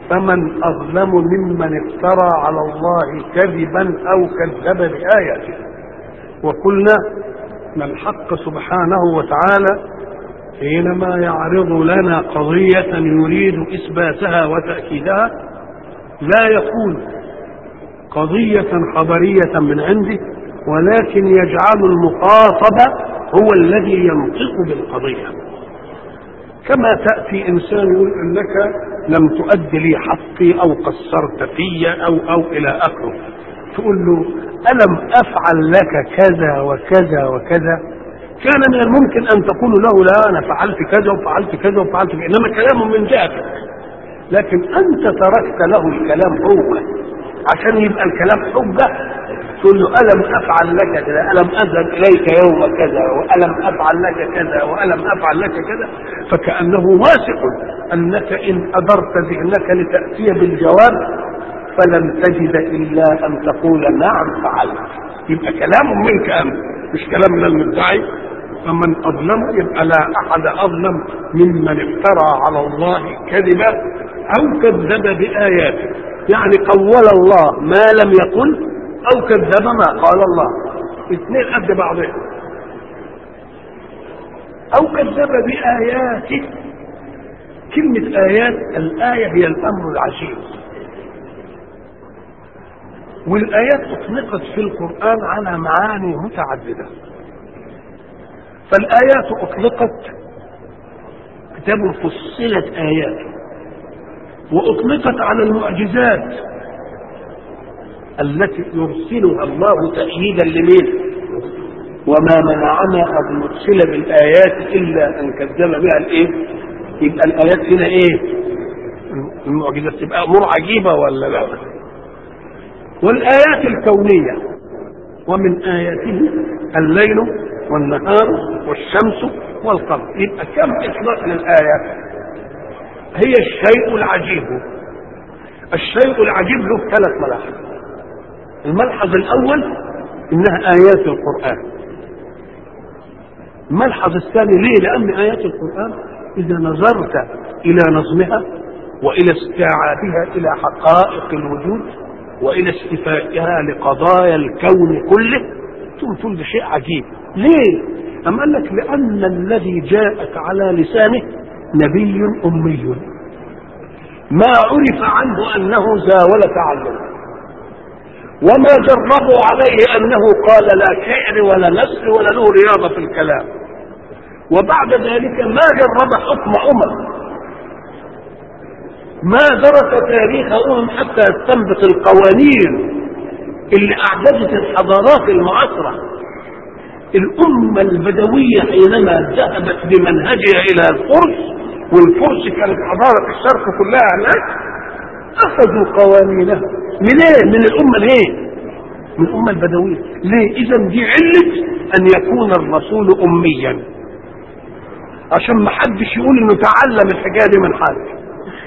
فمن أظلم ممن افترى على الله كذبا أو كذب بآياته وقلنا أن الحق سبحانه وتعالى حينما يعرض لنا قضية يريد إثباتها وتأكيدها لا يقول قضية خبرية من عنده ولكن يجعل المخاطب هو الذي ينطق بالقضية كما تأتي إنسان يقول إنك لم تؤد لي حقي أو قصرت في أو أو إلى آخره تقول له ألم أفعل لك كذا وكذا وكذا كان من الممكن أن تقول له لا أنا فعلت كذا وفعلت كذا وفعلت كذا إنما كلام من جهتك لكن أنت تركت له الكلام هو عشان يبقى الكلام حجة تقول له ألم أفعل لك كذا ألم أذهب إليك يوم كذا وألم أفعل لك كذا وألم أفعل لك كذا فكأنه واثق أنك إن أدرت ذهنك لتأتي بالجواب فلن تجد إلا أن تقول نعم فعلت يبقى كلام منك أنت مش كلام من المدعي فمن أظلم يبقى لا أحد أظلم ممن افترى على الله كذبا أو كذب بآياته يعني قول الله ما لم يقل أو كذب ما قال الله اثنين قد بعضهم أو كذب بآياته كلمة آيات الآية هي الأمر العجيب والآيات أطلقت في القرآن على معاني متعددة فالآيات أطلقت كتاب فصلت آياته وأطلقت على المعجزات التي يرسلها الله تأييدا لمين وما منعنا أن نرسل بالآيات إلا أن كذب بها الإيه يبقى الآيات هنا إيه المعجزات تبقى أمور عجيبة ولا لا والآيات الكونية ومن آياته الليل والنهار والشمس والقمر يبقى كم إطلاق للآيات هي الشيء العجيب الشيء العجيب له ثلاث ملاحظ الملحظ الأول إنها آيات القرآن الملحظ الثاني ليه لأن آيات القرآن إذا نظرت إلى نظمها وإلى استيعابها إلى حقائق الوجود والى استفائها لقضايا الكون كله تقول ده شيء عجيب ليه أم قال لك لأن الذي جاءك على لسانه نبي أمي ما عرف عنه أنه زاول تعلم وما جربوا عليه أنه قال لا شعر ولا نسر ولا له رياضة في الكلام وبعد ذلك ما جرب حكم أمم ما درس تاريخ أمم حتى يستنبط القوانين اللي أعجزت الحضارات المعاصرة الأمة البدوية حينما ذهبت بمنهجها إلى الفرس والفرس كانت حضارة الشرق كلها هناك أخذوا قوانينها من إيه؟ من الأمة الإيه؟ من الأمة البدوية ليه؟ إذا دي علة أن يكون الرسول أميا عشان ما حدش يقول إنه تعلم الحكاية دي من حد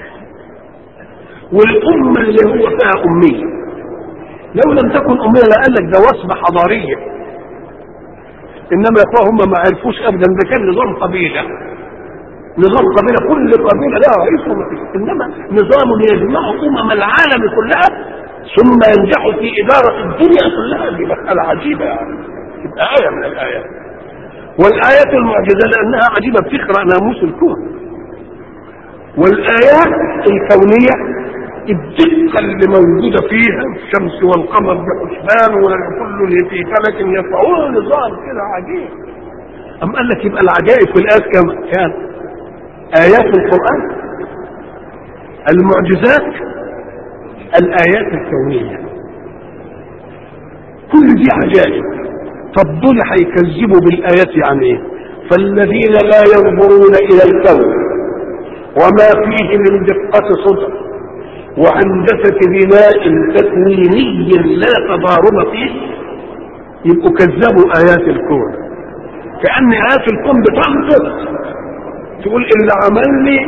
والأمة اللي هو فيها أمية لو لم تكن أمية لقال لك ده وصمة حضارية إنما يا أخوة هم ما عرفوش أبدا ده كان نظام قبيلة نظام قبيلة كل قبيلة لها رئيس إنما نظام يجمع أمم العالم كلها ثم ينجح في إدارة الدنيا كلها دي مسألة عجيبة يعني تبقى آية من الآيات والآيات المعجزة لأنها عجيبة بتقرأ ناموس الكون والآيات الكونية الدقة اللي موجودة فيها الشمس والقمر بحسبان وكل في فلك يسعون نظام كده عجيب أم قال لك يبقى العجائب في الآيات كم كان آيات القرآن المعجزات الآيات الكونية كل دي عجائب طب دول هيكذبوا بالآيات يعني إيه؟ فالذين لا ينظرون إلى الكون وما فيه من دقة صدر وهندسة بناء تكويني لا تضارب فيه يبقوا كذبوا آيات الكون كأن آيات الكون بتنطق تقول اللي عمل لي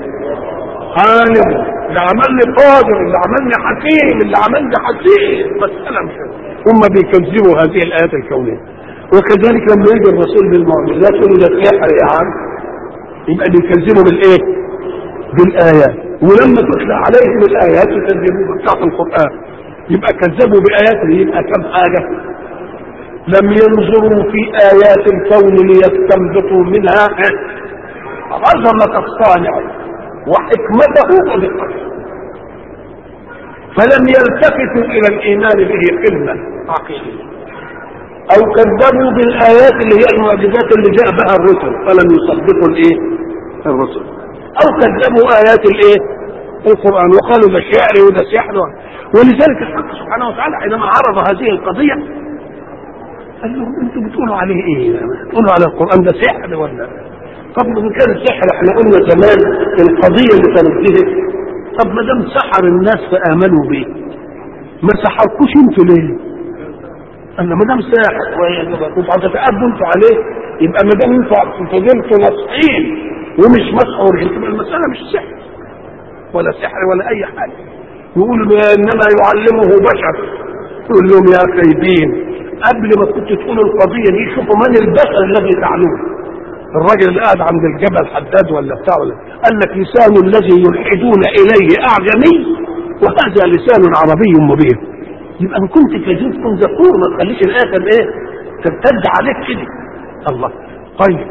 عالم اللي عمل لي قادر اللي عمل لي حكيم اللي عمل لي حكيم مسألة مش هم بيكذبوا هذه الآيات الكونية وكذلك لما يجي الرسول بالمعجزات يقول ده سحر يا عم يبقى بيكذبوا بالايه؟ بالآيات ولما تتلى عليهم الايات يكذبوها بتاعت القران يبقى كذبوا باياته يبقى كم حاجه لم ينظروا في ايات الكون ليستنبطوا منها عظمه الصانع وحكمته ودقته فلم يلتفتوا الى الايمان به كلمه عقيده او كذبوا بالايات اللي هي المعجزات اللي جاء بها الرسل فلم يصدقوا الايه الرسل او كذبوا ايات الايه القران وقالوا ده شعر وده سحر ولذلك الحق سبحانه وتعالى حينما عرض هذه القضيه قال لهم انتوا بتقولوا عليه ايه؟ بتقولوا على القران ده سحر ولا طب ما كان سحر احنا قلنا زمان القضيه اللي كانت دي طب ما دام سحر الناس فامنوا به ما سحركوش انتوا ليه؟ انا ما دام ساحر كنتوا هتتأدوا انتوا عليه يبقى ما دام انتوا فضلتوا ناصحين ومش مسحورين تبقى المساله مش سحر ولا سحر ولا اي حاجه يقول انما يعلمه بشر يقول لهم يا خايبين قبل ما كنت تقولوا القضيه دي شوفوا من البشر الذي تعلوه الراجل اللي قاعد عند الجبل حداد ولا بتاع ولا قال لك لسان الذي يلحدون اليه اعجمي وهذا لسان عربي مبين يبقى ان كنت كذوب كن ذكور ما تخليش الاخر ايه ترتد عليك كده الله طيب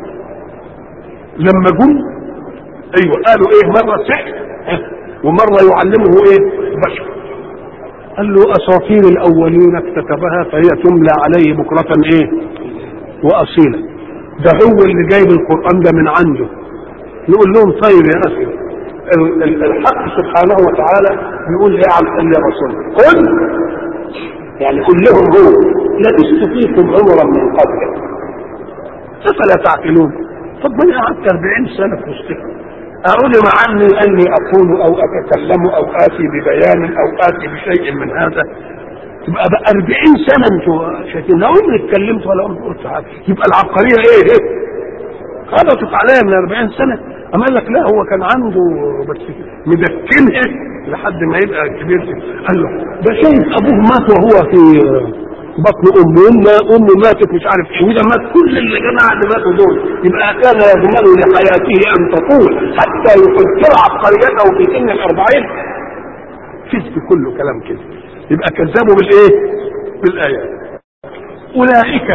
لما جم ايوه قالوا ايه مره سحر ومره يعلمه ايه بشر قال له اساطير الاولين اكتتبها فهي تملى عليه بكره ايه واصيلا ده هو اللي جايب القران ده من عنده نقول لهم طيب يا اخي الحق سبحانه وتعالى بيقول ايه عن يا رسول قل يعني قل لهم هو لبثت فيكم عمرا من قبل افلا تعقلون طب ما انا قعدت 40 سنه في وسطكم اقول مع اني اني اقول او اتكلم او اتي ببيان او اتي بشيء من هذا يبقى بقى 40 سنه انتوا شايفين لا عمري اتكلمت ولا عمري قلت حاجه يبقى العبقريه ايه ايه خبطت عليا من 40 سنه اما قال لك لا هو كان عنده بس مدكنها لحد ما يبقى كبير قال له ده شايف ابوه مات وهو في بطن امه امه امه ماتت مش عارف ايه وده مات كل اللي جماعه اللي ماتوا دول يبقى كان يضمن لحياته ان تطول حتى يفكر عبقريته في سن الاربعين فزت كله كلام كده يبقى كذبوا بالايه؟ بالايات اولئك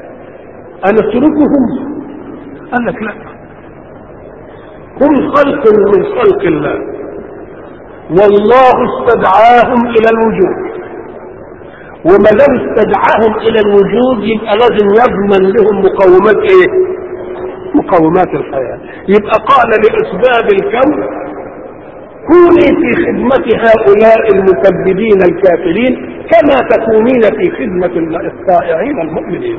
انتركهم قال لك لا هم خلق من خلق الله والله استدعاهم الى الوجود وما دام استدعاهم الى الوجود يبقى لازم يضمن لهم مقومات ايه مقومات الحياه يبقى قال لاسباب الكون كوني في خدمة هؤلاء المكذبين الكافرين كما تكونين في خدمة الطائعين المؤمنين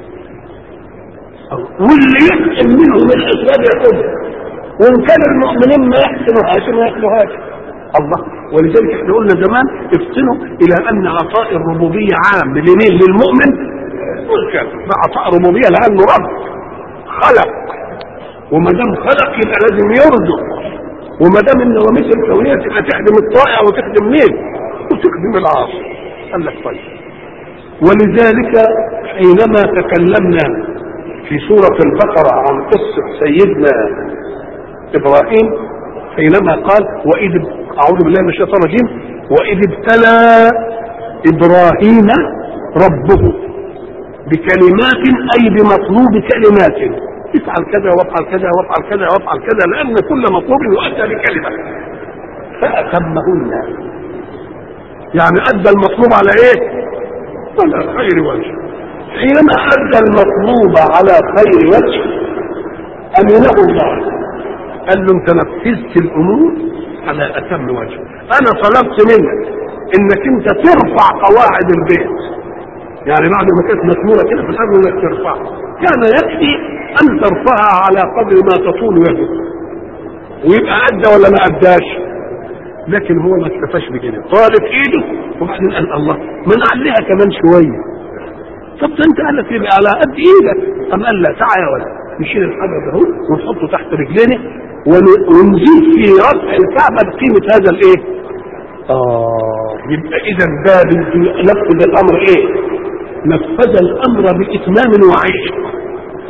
واللي يحسن منهم الاسباب ياخذها وان كان المؤمنين ما يحسنوهاش ما ياخذوهاش الله ولذلك احنا قلنا زمان افتنوا الى ان عطاء الربوبيه عام لمين للمؤمن والكافر ده عطاء ربوبيه لانه رب خلق وما دام خلق يبقى لازم يرزق وما دام النواميس الكونيه تبقى تخدم الطائع وتخدم مين؟ وتخدم العاصي قال لك طيب ولذلك حينما تكلمنا في سورة البقرة عن قصة سيدنا إبراهيم حينما قال وإذ أعوذ بالله من الشيطان الرجيم وإذ ابتلى إبراهيم ربه بكلمات أي بمطلوب كلمات افعل كذا وافعل كذا وافعل كذا وافعل كذا لأن كل مطلوب يؤدى بكلمة فأتمهن يعني أدى المطلوب على إيه؟ على خير وجه حينما أدى المطلوب على خير وجه أمنه الله قال له انت نفذت الامور على اتم وجه انا طلبت منك انك انت ترفع قواعد البيت يعني بعد ما كانت مسموره كده في الارض انك ترفعها كان يكفي ان ترفعها على قدر ما تطول يدك ويبقى ادى ولا ما اداش لكن هو ما اكتفاش بكده طالت ايده وبعدين قال الله ما نعليها كمان شويه طب ده انت قال لك يبقى على قد ايدك قام قال لا تعالى يا ولد نشيل الحجر ده اهو ونحطه تحت رجلينا ونزيد في رفع الكعبة بقيمة هذا الايه اه يبقى اذا ده نفذ الامر ايه نفذ الامر باتمام وعيش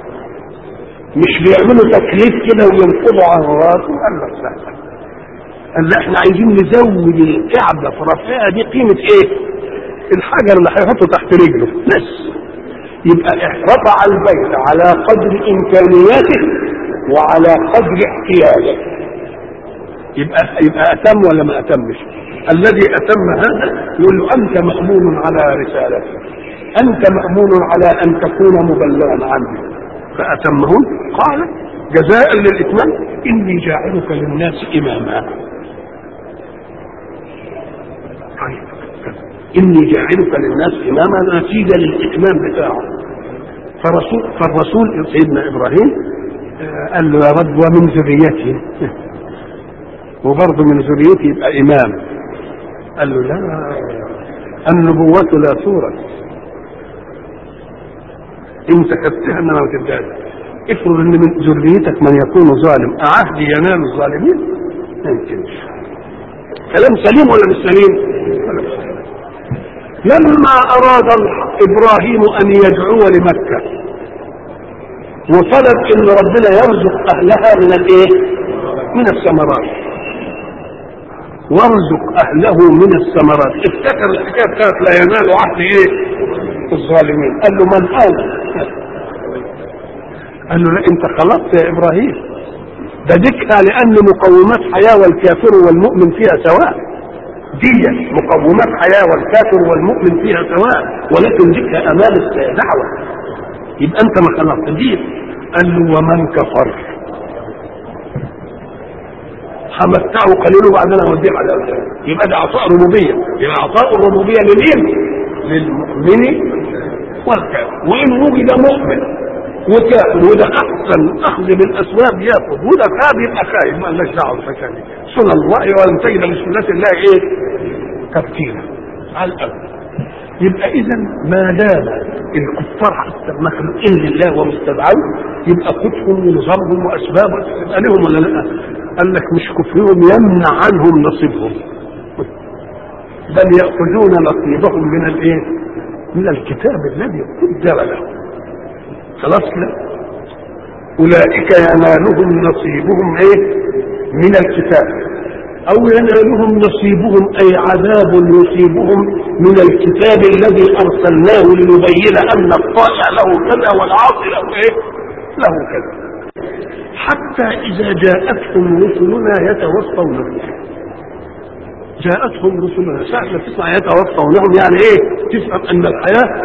مش بيعملوا تكليف كده وينقضوا عن راسه قال لك لا قال لا احنا عايزين نزود الكعبه في رفعها دي قيمه ايه؟ الحجر اللي هيحطه تحت رجله بس يبقى رفع البيت على قدر امكانياته وعلى قدر احتياجه يبقى يبقى اتم ولا ما اتمش؟ الذي اتم هذا يقول له انت مامون على رسالتك انت مامون على ان تكون مبلغا عني فاتمهن قال جزاء للاتمام اني جاعلك للناس اماما طيب اني جاعلك للناس اماما نتيجه للاتمام بتاعه فرسول فالرسول سيدنا ابراهيم قال له يا رب ومن ذريتي وبرضه من ذريتي يبقى امام قال له لا النبوة لا تورث انت خدتها انما ما تبداش افرض ان من ذريتك من يكون ظالم اعهد ينال الظالمين ما يمكنش كلام سليم ولا مش سليم لما اراد ابراهيم ان يدعو لمكه وطلب ان ربنا يرزق اهلها من الايه من الثمرات وارزق اهله من الثمرات افتكر الحكايه بتاعت لا ينال عهد ايه الظالمين قال له من انا قال له لا انت خلقت يا ابراهيم ده ذكرى لان مقومات حياه والكافر والمؤمن فيها سواء دي مقومات حياه والكافر والمؤمن فيها سواء ولكن ذكرى امام الدعوه يبقى انت ما خلقت دي قال له ومن كفر همتعه قليل وبعدين اوديه على يبقى ده عطاء ربوبيه يبقى عطاء الربوبيه لمين؟ للمؤمن والكافر وان وجد مؤمن وكافر وده احسن اخذ بالاسباب ياخذ وده خاب يبقى خايف ما لناش دعوه بالحكايه دي سنن الله ولن تجد لسنه الله ايه؟ تبتيلا على الارض يبقى اذا ما دام الكفار حتى مخلوقين لله ومستدعون يبقى كتبهم ونظامهم واسبابهم يبقى لهم ولا لا؟ قال لك مش كفرهم يمنع عنهم نصيبهم بل ياخذون نصيبهم من الايه؟ من الكتاب الذي قدر لهم خلاص كده اولئك ينالهم نصيبهم ايه؟ من الكتاب او ينالهم نصيبهم اي عذاب يصيبهم من الكتاب الذي ارسلناه ليبين ان الطائع له كذا والعاصي له ايه له كذا حتى اذا جاءتهم رسلنا يتوفونهم جاءتهم رسلنا ساعة ما تسمع يتوفونهم يعني ايه تفهم ان الحياة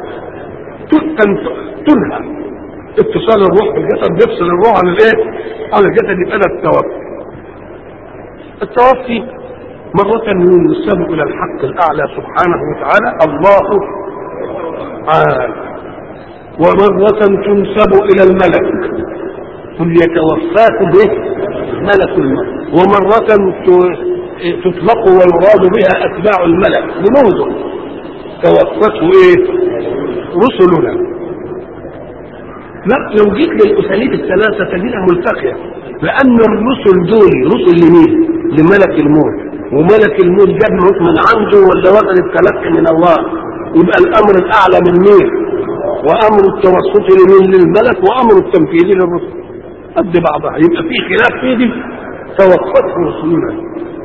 تنهى اتصال الروح بالجسد بيفصل الروح عن الايه عن الجسد يبقى ده التوفي التوفي مرة ينسب إلى الحق الأعلى سبحانه وتعالى الله عالم ومرة تنسب إلى الملك قل يتوفاكم به ملك الموت ومرة تطلق ويراد بها أتباع الملك جنود توفته إيه؟ رسلنا لا لو جيت للأساليب الثلاثة تجدها ملتقية لأن الرسل دول رسل لمين؟ لملك الموت وملك الموت جاب موت من عنده ولا وصل التلقي من الله يبقى الامر الاعلى من مين وامر التوسط لمين للملك وامر التنفيذ للرسل قد بعضها يبقى في خلاف في دي توقفته رسلنا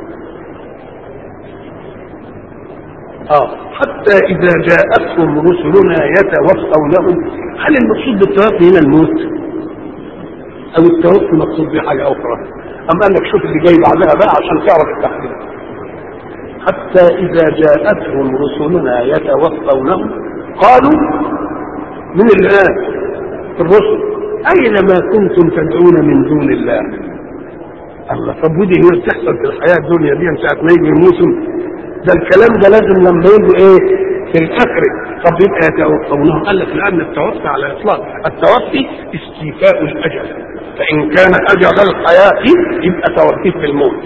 اه حتى اذا جاءتهم رسلنا يتوفونهم هل المقصود بالتوفي هنا الموت او التوفي مقصود به حاجه اخرى أم قال لك شوف اللي جاي بعدها بقى عشان تعرف التحديد حتى إذا جاءتهم رسلنا يتوفونهم قالوا من الآن الرسل أين ما كنتم تدعون من دون الله الله طب ودي هي بتحصل في الحياة الدنيا دي ساعة ما يجي الموسم ده الكلام ده لازم لما يجي ايه في الآخرة طب يبقى يتوفونهم قال لك لأن التوفي على الإطلاق التوفي استيفاء الأجل فإن كان أجل الحياة يبقى توفيه في الموت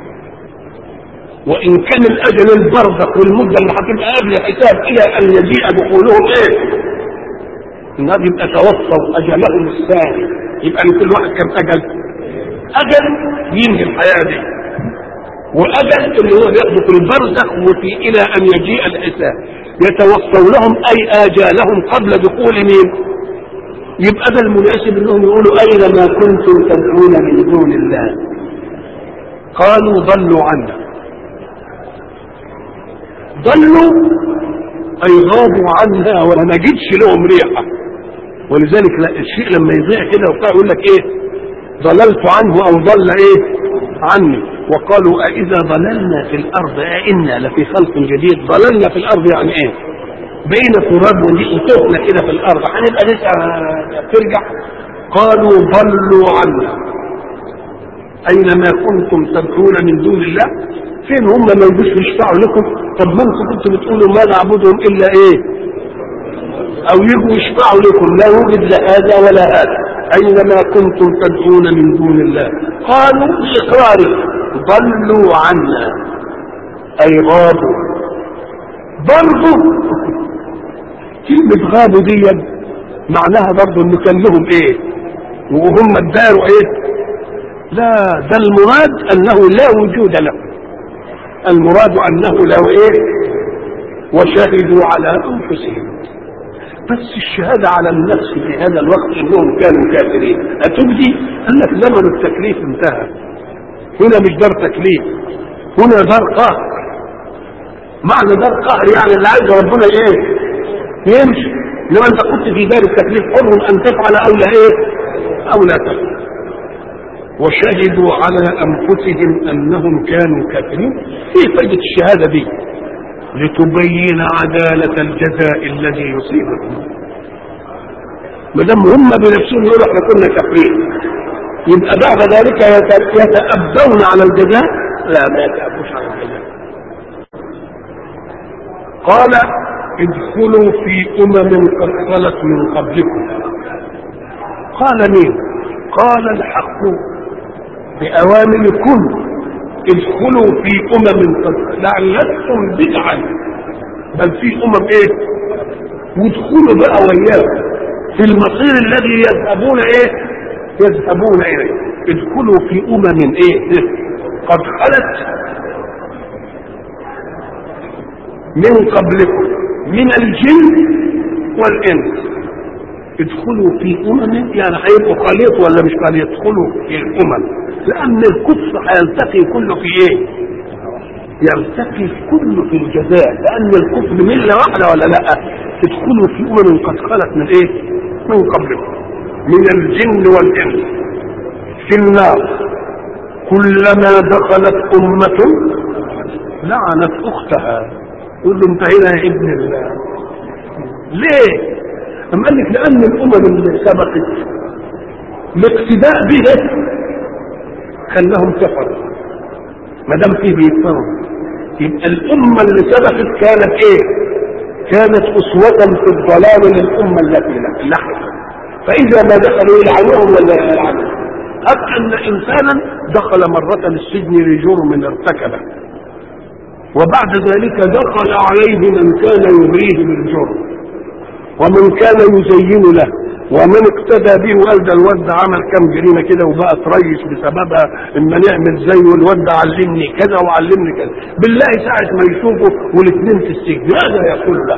وإن كان الأجل البرزخ والمدة اللي هتبقى قبل الحساب إلى أن يجيء دخولهم إيه؟ الناس يبقى توفوا أجلهم الثاني يبقى لكل واحد كم أجل؟ أجل ينهي الحياة دي وأجل اللي هو ياخده في البرزخ وفي إلى أن يجيء الحساب يتوفونهم أي آجالهم قبل دخول مين؟ يبقى ده المناسب انهم يقولوا اين ما كنتم تدعون من دون الله قالوا ضلوا عنا ضلوا اي غابوا عنا ولا نجدش لهم ريحه ولذلك لا الشيء لما يضيع كده وبتاع يقول لك ايه ضللت عنه او ضل ايه عني وقالوا أإذا ضللنا في الأرض أئنا لفي خلق جديد ضللنا في الأرض يعني إيه بين تراب وتهنا كده في الأرض هنبقى لسه ترجع قالوا ضلوا عنا أينما كنتم تدعون من دون الله فين هم ما يجوش يشفعوا لكم طب ما انتم كنتوا بتقولوا ما نعبدهم إلا إيه أو يجوا يشفعوا لكم لا يوجد لا هذا ولا هذا أينما كنتم تدعون من دون الله قالوا بإقرارهم ضلوا عنا أي غابوا برضو كلمة غابوا دي معناها برضو إن كان لهم إيه وهم اداروا إيه لا ده المراد أنه لا وجود له المراد أنه له إيه وشهدوا على أنفسهم بس الشهادة على النفس في هذا الوقت انهم كانوا كافرين اتبدي قال لك زمن التكليف انتهى هنا مش دار تكليف هنا دار قهر معنى دار قهر يعني اللي عايز ربنا ايه يمشي لما انت كنت في دار التكليف حر ان تفعل او لا ايه او لا تفعل وشهدوا على انفسهم انهم كانوا كافرين ايه فائده الشهاده دي لتبين عدالة الجزاء الذي يصيبهم ما دام هم بنفسهم يقولوا احنا كنا كافرين يبقى بعد ذلك يتأبون على الجزاء لا ما يتأبوش على الجزاء قال ادخلوا في أمم قد خلت من قبلكم قال مين قال الحق بأوامر كل ادخلوا في امم قد لعلتم بدعا بل في امم ايه وادخلوا بقى وياهم في المصير الذي يذهبون ايه يذهبون اليه ادخلوا في امم ايه قد خلت من قبلكم من الجن والانس ادخلوا في امم يعني هيبقوا خليط ولا مش خليط ادخلوا في الامم لان الكفر هيلتقي كله في ايه يلتقي كله في الجزاء لان الكفر مله واحده ولا لا ادخلوا في امم قد خلت من ايه من قبلكم من الجن والانس في النار كلما دخلت امه لعنت اختها تقول له انت هنا يا ابن الله ليه أم قال لك لأن الأمم اللي سبقت الاقتداء بها خلاهم كفروا ما دام فيه بيكفروا يبقى الأمة اللي سبقت كانت إيه؟ كانت أسوة في الضلال للأمة التي لحقت فإذا ما دخلوا يلعنوهم ولا يلعنوا حتى أن إنسانا دخل مرة السجن لجرم ارتكبه وبعد ذلك دخل عليه من كان يغريه بالجرم ومن كان يزين له ومن اقتدى به وقال ده الواد ده عمل كام جريمه كده وبقى تريش بسببها اما نعمل زيه والواد ده علمني كذا وعلمني كذا بالله ساعه ما يشوفه والاثنين في السجن ماذا يقول له؟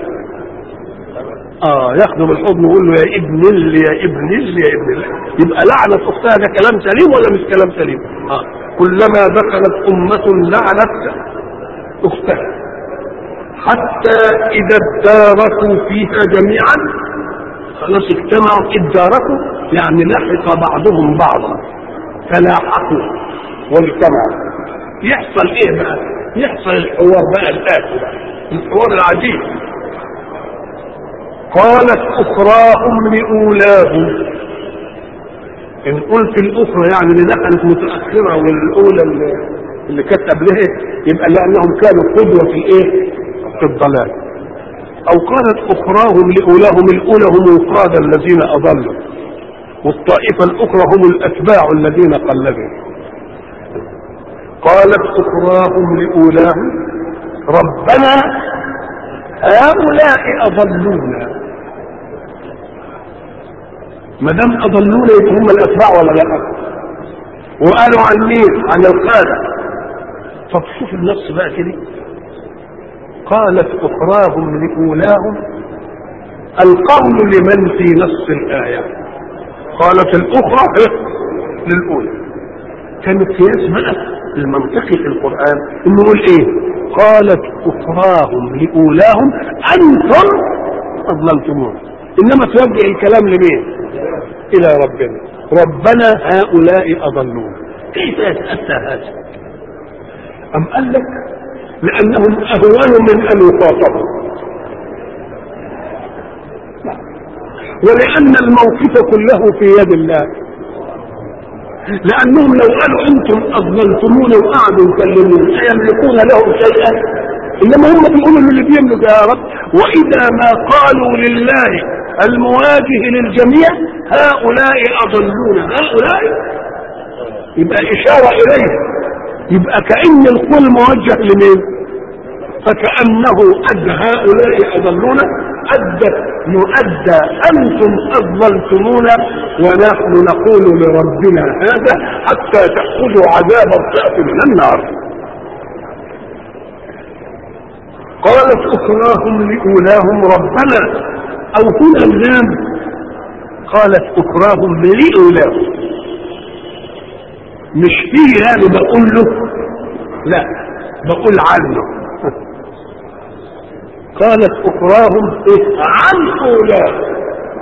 اه ياخده بالحضن ويقول له يا ابن اللي يا ابن اللي يا ابن اللي يبقى لعنه اختها ده كلام سليم ولا مش كلام سليم؟ اه كلما دخلت امه لعنت اختها حتى اذا اداركوا فيها جميعا خلاص اجتمعوا اداركوا يعني لحق بعضهم بعضا تلاحقوا واجتمعوا يحصل ايه بقى يحصل الحوار بقى الاتي بقى الحوار العجيب قالت اخراهم لاولاهم ان قلت الاخرى يعني اللي دخلت متاخره والاولى اللي, اللي كانت قبلها يبقى لانهم كانوا قدوه في ايه في الضلال او قالت اخراهم لاولاهم الاولى هم القاده الذين اضلوا والطائفه الاخرى هم الاتباع الذين قلدوا قالت اخراهم لاولاهم ربنا هؤلاء اضلونا ما دام اضلونا يبقى هم الاتباع ولا لا وقالوا عن مين عن القاده طب شوف النص بقى كده قالت اخراهم لاولاهم القول لمن في نص الايه قالت الاخرى للاولى كان القياس بقى المنطقي في القرآن انه يقول ايه قالت اخراهم لاولاهم انتم اضللتمون انما توجه الكلام لمين الى ربنا ربنا هؤلاء اضلون كيف يتاتى هذا ام قال لك لانهم اهون من ان يخاطبوا ولان الموقف كله في يد الله لانهم لو قالوا انتم اضللتمونا وقعدوا يكلمون ايملكون لهم شيئا انما هم بيقولوا اللي بيملك يا رب واذا ما قالوا لله المواجه للجميع هؤلاء اضلون هؤلاء يبقى اشاره اليه يبقى كان القول موجه لمين فكانه ادى هؤلاء اضلون ادى يؤدى انتم اضللتمونا ونحن نقول لربنا هذا حتى تاخذوا عذاب الضعف من النار قالت اخراهم لاولاهم ربنا او هنا اللام قالت اخراهم لاولاهم مش فيه يعني بقول له لا بقول عنه قالت اخراهم إيه؟ عن اولاهم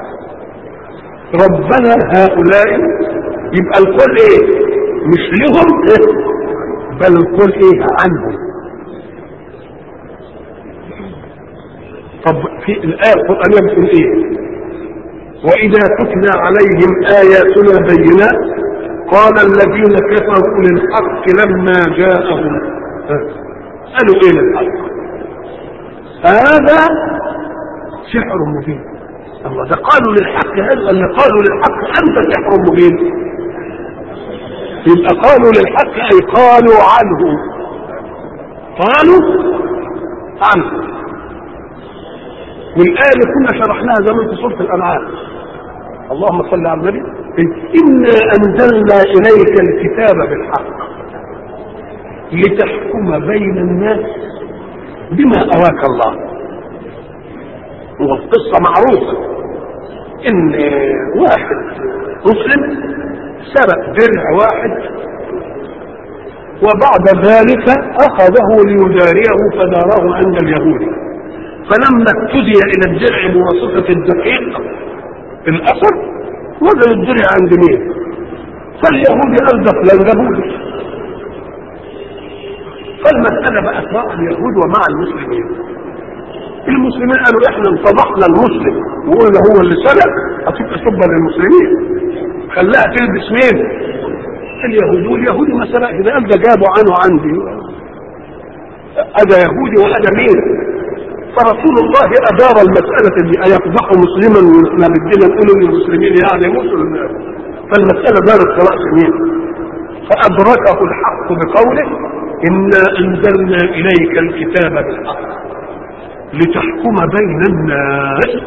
ربنا هؤلاء يبقى القول ايه مش لهم إيه؟ بل القول ايه عنهم طب في الآية القرآنية بتقول ايه وإذا تتلى عليهم آياتنا بينات قال الذين كفروا للحق لما جاءهم قالوا ايه للحق هذا سحر مبين الله ده قالوا للحق هذا اللي قالوا للحق انت سحر مبين يبقى قالوا للحق اي قالوا عنه قالوا عنه والآية اللي كنا شرحناها زمان في سورة الأنعام اللهم صل على النبي إنا أنزلنا إليك الكتاب بالحق لتحكم بين الناس بما أراك الله والقصة معروفة إن واحد مسلم سرق درع واحد وبعد ذلك أخذه ليداريه فداره عند اليهود فلما ابتدي إلى الدرع بواسطة الدقيق الأثر وجد الدرع عند مين؟ فاليهودي قال ده فلان جابولي فالمسألة بقت مع اليهود ومع المسلمين المسلمين قالوا احنا انطبقنا المسلم وقلنا هو اللي سرق هتبقى سبا للمسلمين خلاها تلبس مين اليهود واليهودي ما سرقش ده قال ده جابوا عنه عندي ادا يهودي وادا مين فرسول الله ادار المساله دي ايفضح مسلما واحنا بدنا نقول للمسلمين يعني مسلم فالمساله دارت راس مين فادركه الحق بقوله انا انزلنا اليك الكتاب بالحق لتحكم بين الناس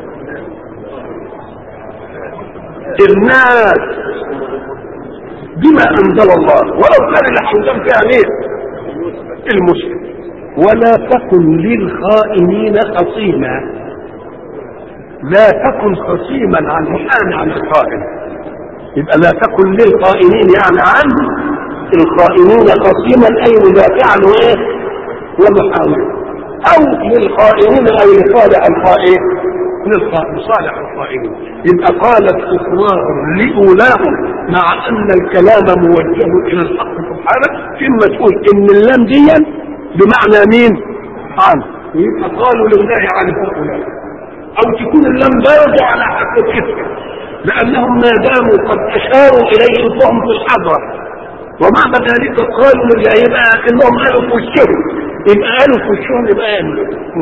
الناس بما انزل الله ولو كان اللي حكم فيها مين المسلم ولا تكن للخائنين خصيما لا تكن خصيما عن محامي عن الخائن يبقى لا تكن للخائنين يعني عن الخائنين خصيما اي مدافعا وايه ومحاولا او للخائنين اي لصالح الخائن لصالح الخائنين يبقى قالت اخواهم لاولاهم مع ان الكلام موجه الى الحق سبحانه ثم تقول ان اللام دي بمعنى مين عن يبقى قالوا لله عن هؤلاء او تكون اللام برضه على حق الكفر لانهم ما داموا قد اشاروا اليه فهم في الحضره ومع ذلك قالوا لله يبقى انهم قالوا في وشهم يبقى قالوا في وشهم يبقى قالوا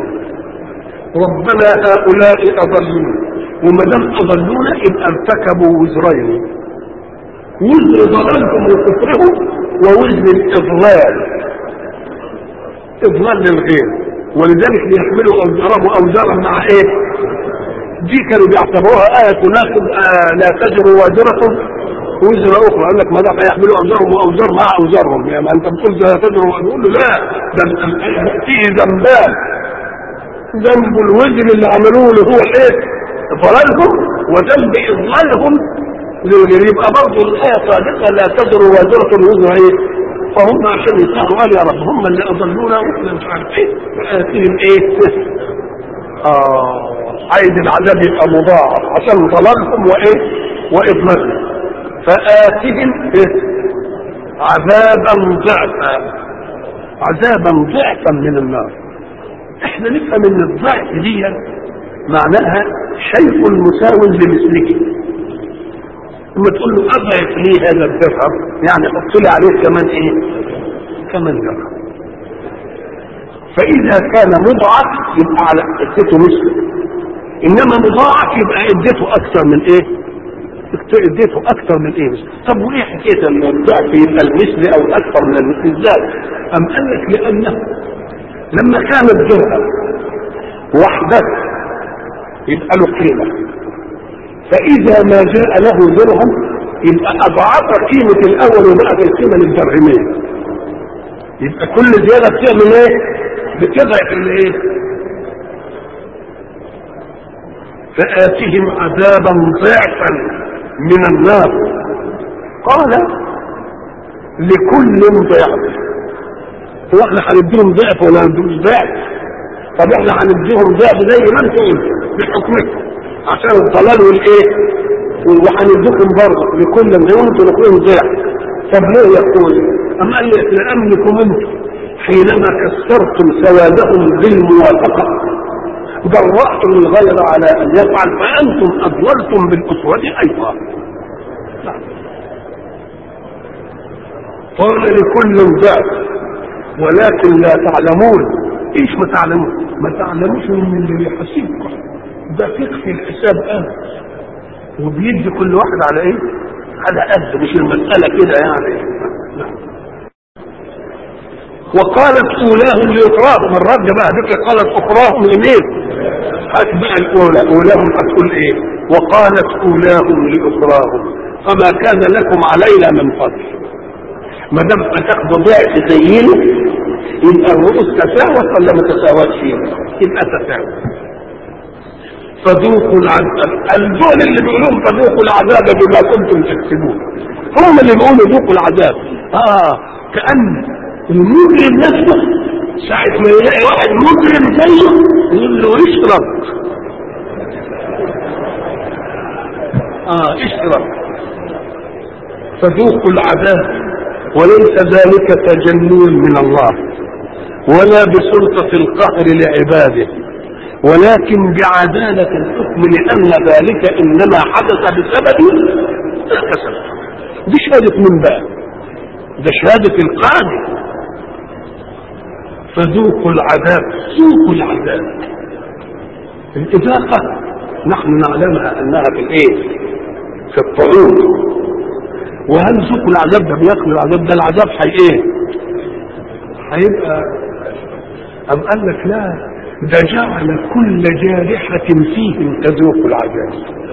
ربنا هؤلاء اضلونا وما دام اضلونا يبقى ارتكبوا وزرين وزر ضلالهم وكفرهم ووزر الاضلال اضلال للغير ولذلك ليحملوا اوزارهم اوزارا مع ايه دي كانوا بيعتبروها آية تناسب آه لا تجر وازرة وزر أخرى قال لك ما دام يحملوا أوزارهم وأوزار مع أوزارهم يعني ما أنت بتقول لا تجر نقول له لا ده فيه ذنبان ذنب الوزر اللي عملوه اللي هو ايه ضلالهم وذنب إضلالهم للغير يبقى برضه الآية صادقة لا تجر وازرة وزر ايه فهم عشان يسألوا قال يا رب هم اللي أضلونا وإحنا مش عارف إيه فآتهم إيه آه عايز العذاب يبقى مضاعف عشان ضلالهم وإيه وإضلالهم فآتهم إيه عذابا ضعفا عذابا ضعفا من النار احنا نفهم ان الضعف دي معناها شيء مساو لمثله لما تقول له اضعف لي هذا الدرهم يعني حط لي عليه كمان ايه كمان درهم فاذا كان مضعف يبقى على اديته مثله انما مضاعف يبقى اديته اكثر من ايه اديته اكثر من ايه طب وايه حكايه الضعف يبقى المثل او اكثر من المثل ازاي ام قال لك لانه لما كان الدرهم وحده يبقى له قيمه فاذا ما جاء له درهم يبقى اضعاف قيمه الاول وبقت القيمه للدرهمين يبقى كل زياده بتعمل ايه بتضعف الايه فآتهم عذابا ضعفا من النار قال لكل ضعف هو احنا هنديهم ضعف ولا هنديهم ضعف طب احنا هنديهم ضعف زي ما انتم قلتوا بحكمكم عشان الضلال والايه وهنديكم برضه لكل انتم لكم ضعف طب ليه يقول أم قال لك لأنكم انتم حينما كسرتم سوادهم بالموافقة جرأتم الغير على أن يفعل فأنتم أضللتم بالأسود أيضا قال لكل ضعف ولكن لا تعلمون ايش ما تعلمون ما تعلموش من اللي بيحاسبكم دقيق في الحساب قد وبيدي كل واحد على ايه على قد مش المسألة كده يعني وقالت اولاهم لاخراهم الرد بقى ذكر قالت اخراهم لمين هات بقى الاولى اولاهم هتقول ايه وقالت اولاهم لاخراهم فما كان لكم علينا من فضل ما دام هتاخدوا ضعف زينا يبقى الرؤوس تساوت ولا ما تساوتش يبقى تساوت فذوقوا العذاب الدول اللي بيقولون فذوقوا العذاب بما كنتم تكسبون هم اللي بيقولوا ذوقوا العذاب اه كأن المجرم نفسه ساعة ما يلاقي واحد مجرم زيه يقول له اشرب اه اشرب فذوقوا العذاب وليس ذلك تجني من الله ولا بسلطة القهر لعباده ولكن بعدالة الحكم لأن ذلك إنما حدث بسبب الكسل دي شهادة من بقى ده شهادة القاضي فذوقوا العذاب ذوقوا العذاب الإذاقة نحن نعلمها أنها في الإيه؟ في الطعون وهل ذوقوا العذاب ده بياكلوا العذاب ده العذاب حي إيه؟ هيبقى أم قال لك لا ده جعل كل جارحة فيهم تذوق العذاب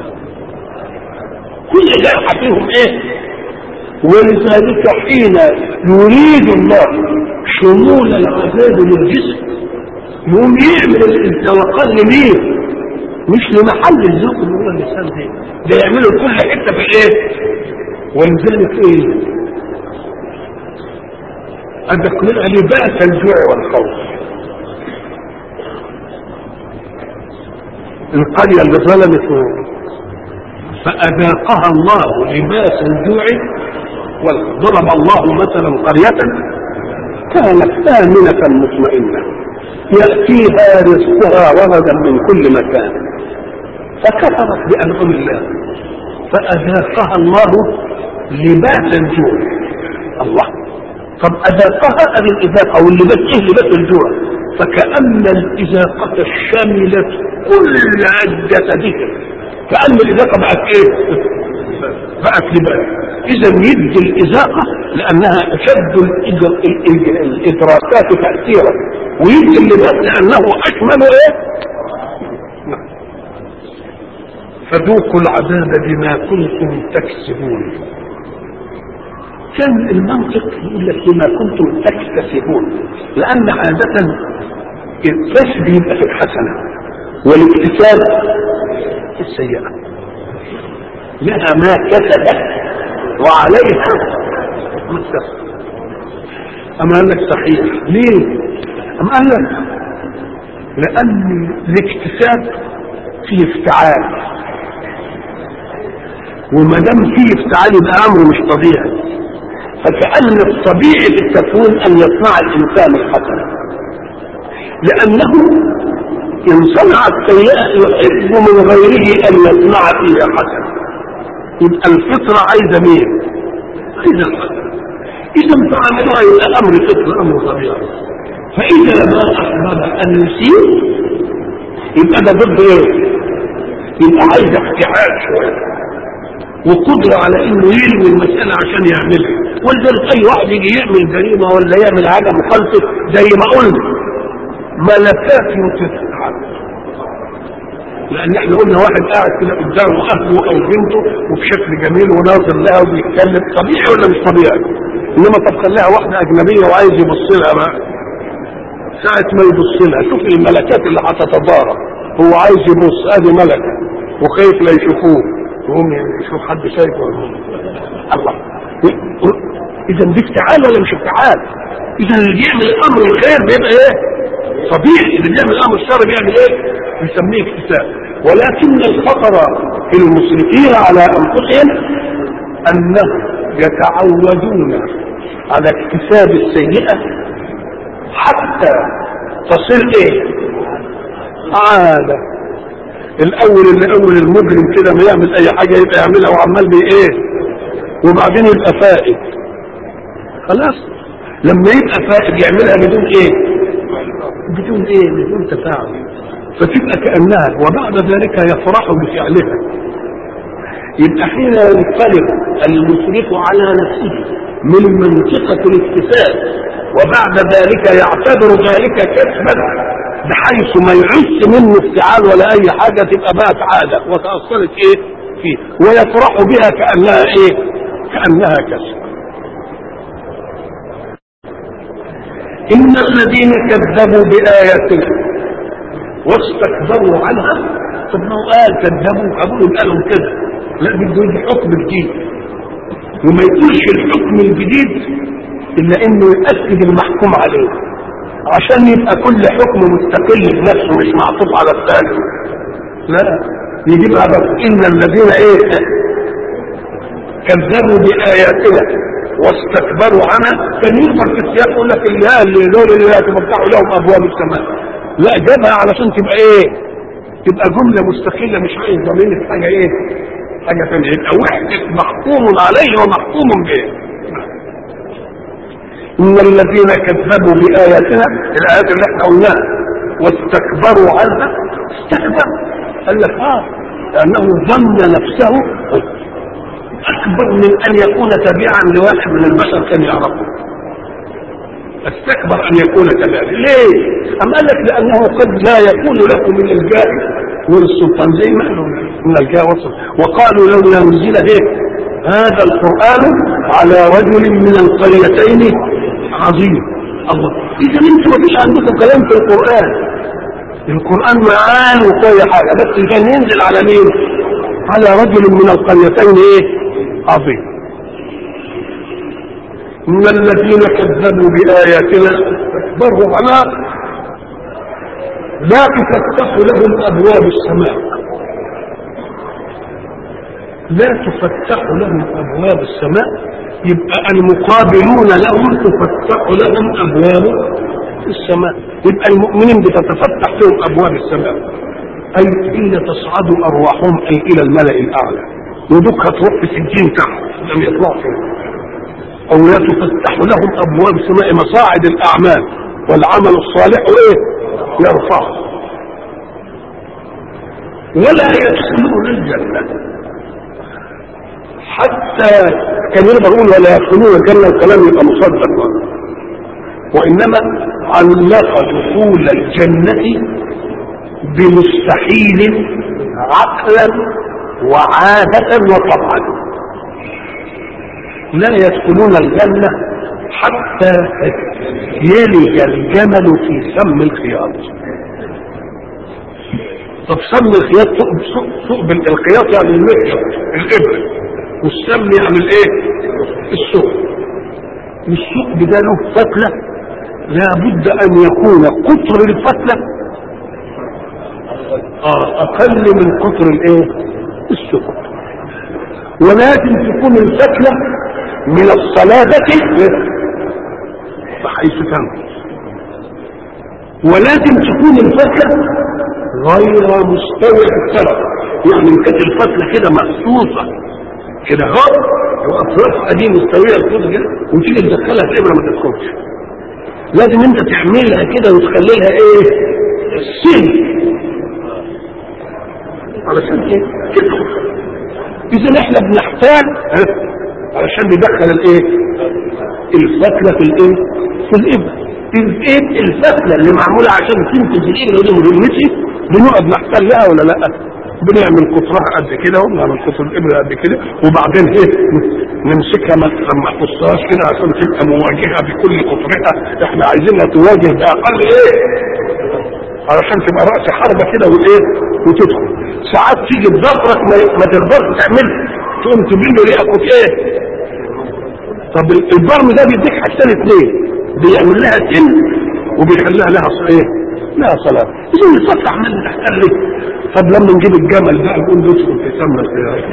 كل جارحة فيهم ايه ولذلك حين يريد الله شمول العذاب للجسم يقوم يعمل الانطلاقات لمين مش لمحل الذوق اللي هو اللسان ده ده يعمله كل حته في ايه ولذلك ايه أدك لباس الجوع والخوف القرية اللي ظلمت فأذاقها الله لباس الجوع وضرب الله مثلا قرية كانت آمنة مطمئنة يأتيها رزقها رغدا من كل مكان فكفرت بأنعم الله فأذاقها الله لباس الجوع الله طب أذاقها أم الإذاقة أو اللباس إيه لباس الجوع فكأن الإذاقة شملت كل جسدهم كأن الإذاقة بقت إيه؟ بقت لباس إذا يدي الإذاقة لأنها أشد الإدراكات تأثيرا ويدي اللباس لأنه أشمل إيه؟ فذوقوا العذاب بما كنتم تكسبون كان المنطق يقول لك بما كنتم تكتسبون لأن عادة الكسب يبقى في الحسنة والاكتساب في السيئة لها ما كسبت وعليها ما اكتسبت أما قال لك صحيح ليه؟ أما قال لك لأن الاكتساب فيه افتعال وما دام فيه افتعال يبقى أمره مش طبيعي فكأن الطبيعي في التكوين أن يصنع الإنسان الحسن لأنه إن صنع السيئة يحب من غيره أن يصنع فيها حسن يبقى الفطرة عايزة مين؟ عايزة الحسن إذا فعملها يبقى أمر فطرة أمر طبيعي فإذا ما أحبب أن يسيء يبقى ده ضد إيه؟ يبقى عايز افتعال شوية وقدرة على إنه يلوي المسألة عشان يعملها ولذلك أي واحد يجي يعمل جريمة ولا يعمل حاجة مخالفة زي ما قلنا ملكات تفعل لان احنا قلنا واحد قاعد كده قدامه اهله او بنته وبشكل جميل وناظر لها وبيتكلم طبيعي ولا مش طبيعي انما طب خليها واحده اجنبيه وعايز يبص لها بقى ساعة ما يبص لها شوف الملكات اللي هتتضارب هو عايز يبص ادي ملكه وخايف لا يشوفوه يقوم يشوف حد شايفه الله اذا دي افتعال ولا مش افتعال اذا اللي بيعمل الامر الخير بيبقى ايه طبيعي اللي بيعمل الامر الشر بيعمل ايه بيسميه اكتساب ولكن الخطر في المسرفين على انفسهم انهم يتعودون على اكتساب السيئه حتى تصل ايه عاده الاول اللي اول المجرم كده ما يعمل اي حاجه يبقى يعملها وعمال بي ايه وبعدين يبقى فائد خلاص لما يبقى فائد يعملها بدون ايه بدون ايه بدون تفاعل فتبقى كانها وبعد ذلك يفرح بفعلها يبقى حين ينقلب المسرف على نفسه من منطقة الاكتساب وبعد ذلك يعتبر ذلك كسبا بحيث ما يعس منه افتعال ولا اي حاجة تبقى بقت عادة وتأصلت ايه فيه ويفرح بها كأنها ايه كأنها كسب إن الذين كذبوا بآياتنا واستكبروا عنها طب ما هو قال كذبوا أقول يبقى لهم كده لا بده يجي حكم جديد وما يقولش الحكم الجديد إلا إنه يأكد المحكوم عليه عشان يبقى كل حكم مستقل بنفسه مش معطوف على الثاني لا يجيبها بس إن الذين إيه كذبوا بآياتنا واستكبروا عنها كان يظهر في السياق يقول لك اللي اللي دول اللي لا تفتحوا لهم ابواب السماء لا جابها علشان تبقى ايه تبقى جمله مستقله مش عايز ضمير حاجه ايه حاجه ثانيه يبقى وحده محكوم عليه ومحكوم به ان الذين كذبوا باياتنا الايات اللي احنا قلناها واستكبروا عنها استكبر قال لك اه لانه ظن نفسه اكبر من ان يكون تابعا لواحد من البشر كان يعرفه استكبر ان يكون كذلك ليه ام قال لك لانه قد لا يكون له من الجاه والسلطان زي ما قالوا من الجاه والسلطان وقالوا لولا نزل ايه هذا القران على رجل من القريتين عظيم الله اذا انتم ما فيش عندكم كلام في القران القران معان وكل حاجه بس كان ينزل على مين على رجل من القريتين ايه عظيم إن الذين كذبوا بآياتنا استكبروا عنها لا تفتح لهم أبواب السماء لا تفتح لهم أبواب السماء يبقى المقابلون لهم تفتح لهم أبواب السماء يبقى المؤمنين بتتفتح لهم أبواب السماء أي حين تصعد أرواحهم أي إلى الملأ الأعلى ودك هتروح في سجين تحت لم يطلعوا فيه او لا تفتح لهم ابواب السماء مصاعد الاعمال والعمل الصالح ايه يرفعه ولا يدخلون الجنه حتى كان يقدر يقول ولا يدخلون الجنه الكلام يبقى مصدق وانما علق دخول الجنه بمستحيل عقلا وعادة وطبعا لا يدخلون الجنة حتى يلج الجمل في سم الخياط طب سم الخياط ثقب الخياط يعني المخيط الابر والسم يعني الايه السوق الثقب ده له فتله لابد ان يكون قطر الفتله آه اقل من قطر الايه الثقب ولازم تكون الفتله من الصلابه بحيث تنفذ ولازم تكون الفتله غير مستوى السبب يعني ان كانت الفتله كده مقصوصه كده اهو واطرافها دي مستويه الكود كده وتيجي تدخلها في ابره ما تدخلش لازم انت تعملها كده وتخليها ايه سن علشان ايه تدخل اذا احنا بنحتاج علشان ندخل الايه الفتله في الايه في الابره الايه الفتله اللي معموله عشان تنتج الابره دي مهمتي بنقعد نحتلها ولا لا بنعمل قطرها قد كده وبنعمل قطر الابره قد كده وبعدين ايه نمسكها ما ما تقصهاش كده عشان تبقى مواجهه بكل قطرها احنا عايزينها تواجه باقل ايه علشان تبقى راس حربه كده وايه وتدخل ساعات تيجي بظفرك ما, ما تقدرش تعملها تقوم تبين له ريقك ايه طب البرم ده بيديك حاجتين اثنين بيعمل لها سن وبيخليها لها ايه لها صلاه اذا الفتح عمال نحتل طب لما نجيب الجمل بقى نقول ندخل في سم الخيار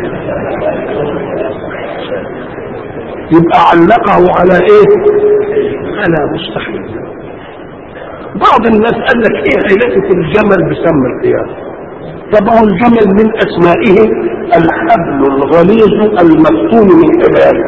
يبقى علقه على ايه على مستحيل بعض الناس قال لك ايه علاقه الجمل بسم الخيار طبعا الجمل من اسمائه الحبل الغليظ المفتون من حبال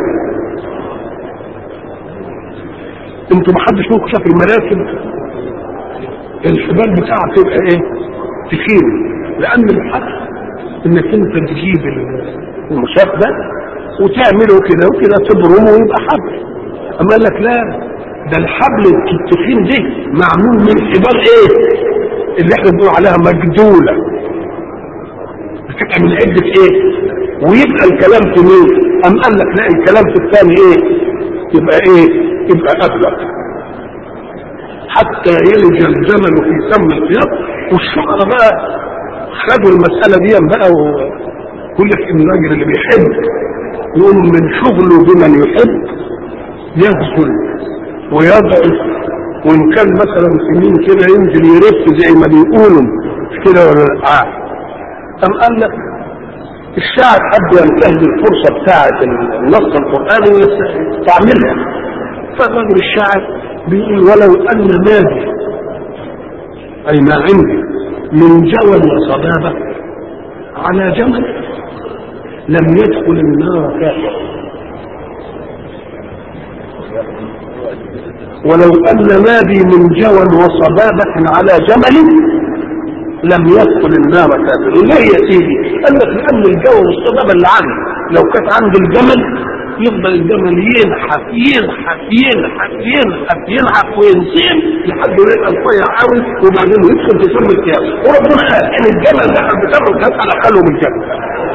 انتوا محدش منكم شاف المراكب الحبال بتاعها تبقى ايه تخين لان الحبل انك انت تجيب المشاف ده وتعمله كده وكده تبرمه ويبقى حبل اما قال لك لا ده الحبل التخين ده معمول من حبال ايه اللي احنا بنقول عليها مجدوله بتبقى من عده ايه ويبقى الكلام في مين ام قال لك لا الكلام في الثاني ايه يبقى ايه يبقى ابلغ حتى يلج الجمل في سم الخياط والشعراء بقى خدوا المسألة دي بقى ويقول لك ان الراجل اللي بيحب يقول من شغله بمن يحب يغزل ويضعف وان كان مثلا سنين كده ينزل يرف زي ما بيقولوا مش كده ولا لا أم قال لك الشاعر حب ينتهز الفرصة بتاعة النص القرآني ويستعملها فالرجل الشاعر بيقول ولو أن مالي أي ما عندي من جوى وصبابة على جمل لم يدخل النار كافر ولو أن ما بي من جوى وصبابة على جمل لم يدخل النار كافر ليه يا سيدي؟ قال لك لأن الجو والصبابة اللي عندي لو كانت عند الجمل يفضل الجمل ينحف ينحف ينحف ينحف ينحف وينصير لحد ما يبقى رفيع قوي وبعدين يدخل في سم الكياس وربنا قال ان الجمل ده حد سم الكياس على خلو من الجمل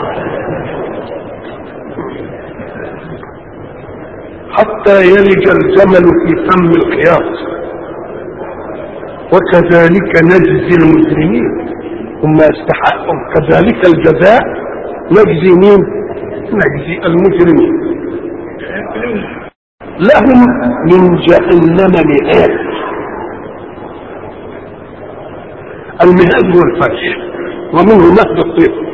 حتى يلج الجمل في فم الخياط وكذلك نجزي المجرمين هم يستحقون كذلك الجزاء نجزي مين نجزي المجرمين لهم من جهنم مهاد المهاد هو الفرش ومنه مهد الطير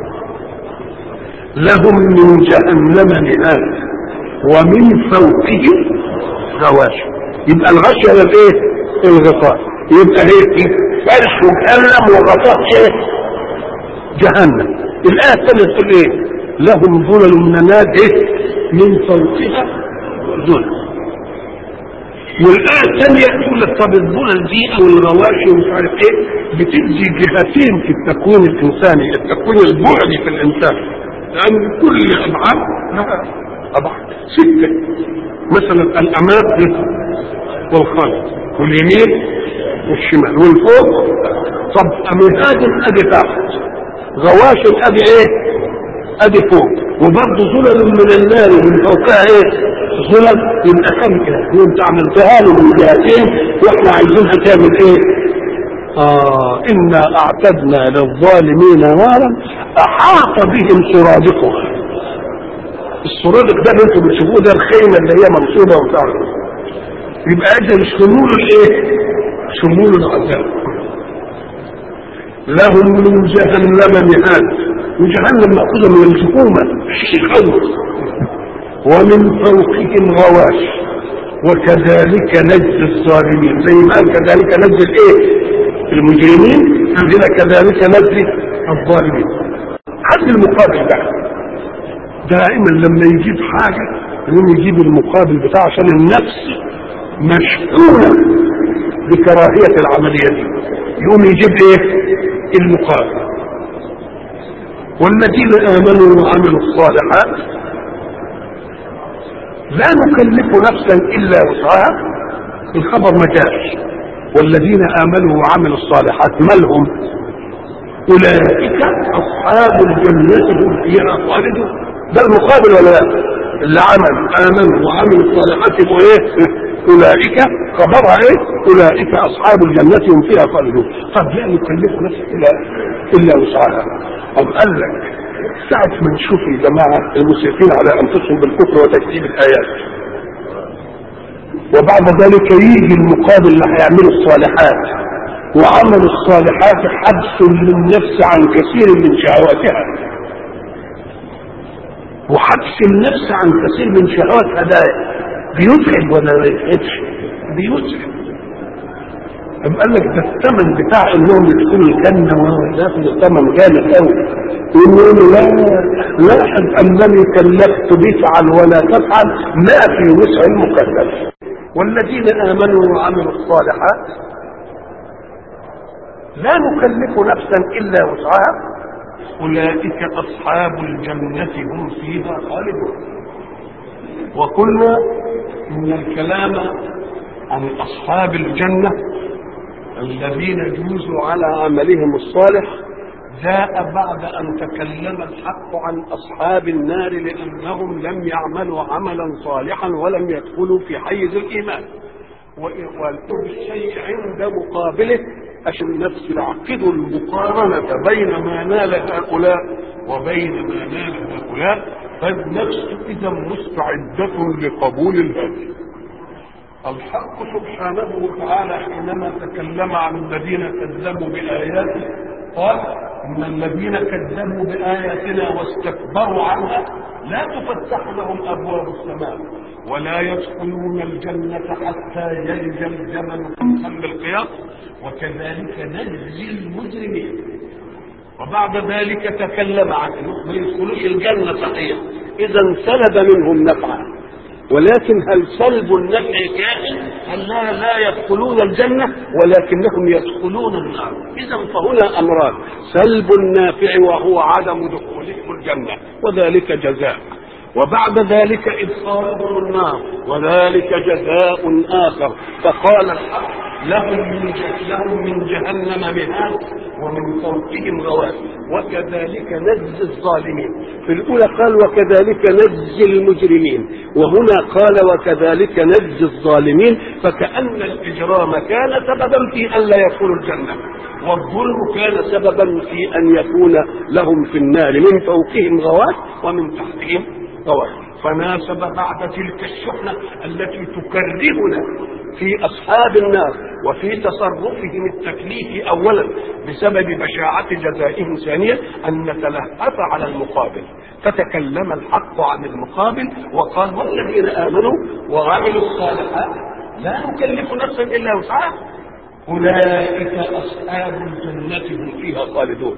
لهم من جهنم مهاد ومن فوقهم غواش يبقى الغش هو الايه الغطاء يبقى ايه فرش مكلم وغطاء ايه جهنم الايه الثانيه تقول ايه لهم ظلل من النار ايه من فوقها ظلل والآية الثانية تقول لك طب الظلل دي أو الغواشي ومش عارف إيه بتدي جهتين في التكوين الإنساني، التكوين البعدي في الإنسان. لأن كل أبعاد لها أبعاد ستة. مثلا الأمام والخلف واليمين والشمال والفوق طب أمهاد أدي تحت غواش أدي إيه؟ ادي فوق وبرضه ظلل من النار من فوقها ايه ظلل يبقى كم كده وانت عملتها له من جهتين واحنا عايزينها تعمل ايه اه انا اعتدنا للظالمين نارا احاط بهم سرادقها السرادق ده اللي انتم بتشوفوه ده الخيمه اللي هي منصوبه وبتاع يبقى اذا شمول الايه؟ شمول العذاب لهم من جهنم مهاد وجهنم مأخوذة من الحكومة الخوف ومن فوقهم غواش وكذلك نجزي الظالمين زي ما قال كذلك نجزي الايه؟ المجرمين عندنا كذلك نجزي الظالمين حد المقابل بقى دائما لما يجيب حاجة يقوم يجيب المقابل بتاعه عشان النفس مشحونة بكراهية العملية دي يقوم يجيب ايه المقابل والذين آمنوا وعملوا الصالحات لا نكلف نفسا إلا وسعها الخبر ما جاش والذين آمنوا وعملوا الصالحات ما لهم أولئك أصحاب الجنة هم فيها خالدون ده المقابل ولا لا؟ اللي عمل آمنوا وعملوا الصالحات يبقوا إيه؟ أولئك خبرها إيه؟ أولئك أصحاب الجنة هم فيها خالدون طب لا نكلف نفسا إلا إلا وسعها أم قال لك ساعة ما نشوف الجماعة المسرفين على أنفسهم بالكفر وتكذيب الآيات وبعد ذلك يجي المقابل اللي هيعملوا الصالحات وعملوا الصالحات حبس للنفس عن كثير من شهواتها وحبس النفس عن كثير من شهواتها ده بيتعب ولا ما يتعبش؟ بيتعب طب قال لك ده الثمن بتاع انهم يدخلوا الجنه وياخذوا الثمن جامد قوي يقولوا لا لاحظ انني كلفت بفعل ولا تفعل ما في وسع المكلف والذين امنوا وعملوا الصالحات لا نكلف نفسا الا وسعها اولئك اصحاب الجنه هم فيها خالدون وقلنا ان الكلام عن اصحاب الجنه الذين جوزوا على عملهم الصالح جاء بعد ان تكلم الحق عن اصحاب النار لانهم لم يعملوا عملا صالحا ولم يدخلوا في حيز الايمان والقرب الشيء عند مقابله عشان النفس يعقد المقارنة بين ما نال هؤلاء وبين ما نال هؤلاء فالنفس إذا مستعدة لقبول الهدي الحق سبحانه وتعالى حينما تكلم عن الذين كذبوا بآياته قال إن الذين كذبوا بآياتنا واستكبروا عنها لا تفتح لهم أبواب السماء ولا يدخلون الجنة حتى يلج الجمل في سم القياس وكذلك نجزي المجرمين وبعد ذلك تكلم عن انهم ما يدخلوش الجنة صحيح إذا سلب منهم نفعا ولكن هل سلب النفع كائن؟ هل لا, لا يدخلون الجنة ولكنهم يدخلون النار إذا فهنا أمران سلب النافع وهو عدم دخولهم الجنة وذلك جزاء وبعد ذلك إدخالهم النار وذلك جزاء آخر فقال الحق لهم من لهم من جهنم مهاد ومن فوقهم غواش وكذلك نجزي الظالمين في الأولى قال وكذلك نجزي المجرمين وهنا قال وكذلك نجزي الظالمين فكأن الإجرام كان سببا في أن لا يدخلوا الجنة والظلم كان سببا في أن يكون لهم في النار من فوقهم غواش ومن تحتهم غواش فناسب بعد تلك الشحنة التي تكرهنا في أصحاب النار وفي تصرفهم التكليفي أولا بسبب بشاعة جزائهم ثانيا أن نتلهف على المقابل فتكلم الحق عن المقابل وقال والذين آمنوا وعملوا الصالحات لا نكلف نفسا إلا وسعها أولئك أصحاب الجنة هم فيها خالدون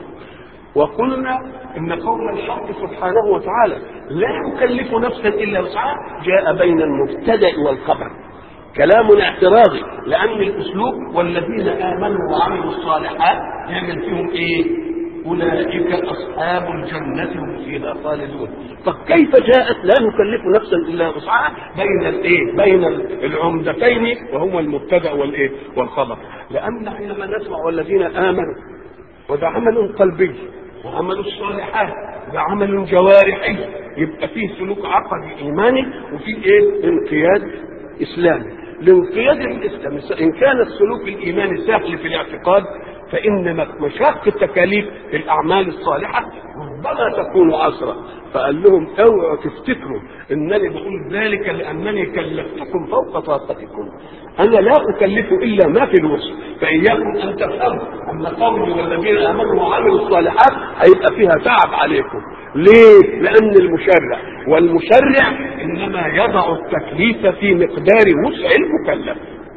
وقلنا ان قول الحق سبحانه وتعالى لا يكلف نفسا الا وسعها جاء بين المبتدا والخبر كلام اعتراضي لان الاسلوب والذين امنوا وعملوا الصالحات يعمل فيهم ايه اولئك اصحاب الجنه هم فيها خالدون طب كيف جاءت لا نكلف نفسا الا وسعها بين الايه بين العمدتين وهما المبتدا والايه والخبر لان حينما نسمع والذين امنوا وده عمل قلبي وعمل الصالحات ده عمل جوارحي يبقى فيه سلوك عقدي ايماني وفيه ايه انقياد اسلامي الانقياد الاسلامي ان كان السلوك الايماني سهل في الاعتقاد فان مشاق التكاليف في الاعمال الصالحه ربما تكون عسرة فقال لهم اوعوا تفتكروا انني بقول ذلك لانني كلفتكم فوق طاقتكم انا لا اكلف الا ما في الوسع فاياكم ان تفهموا ان قومي والذين امنوا وعملوا الصالحات هيبقى فيها تعب عليكم ليه؟ لان المشرع والمشرع انما يضع التكليف في مقدار وسع المكلف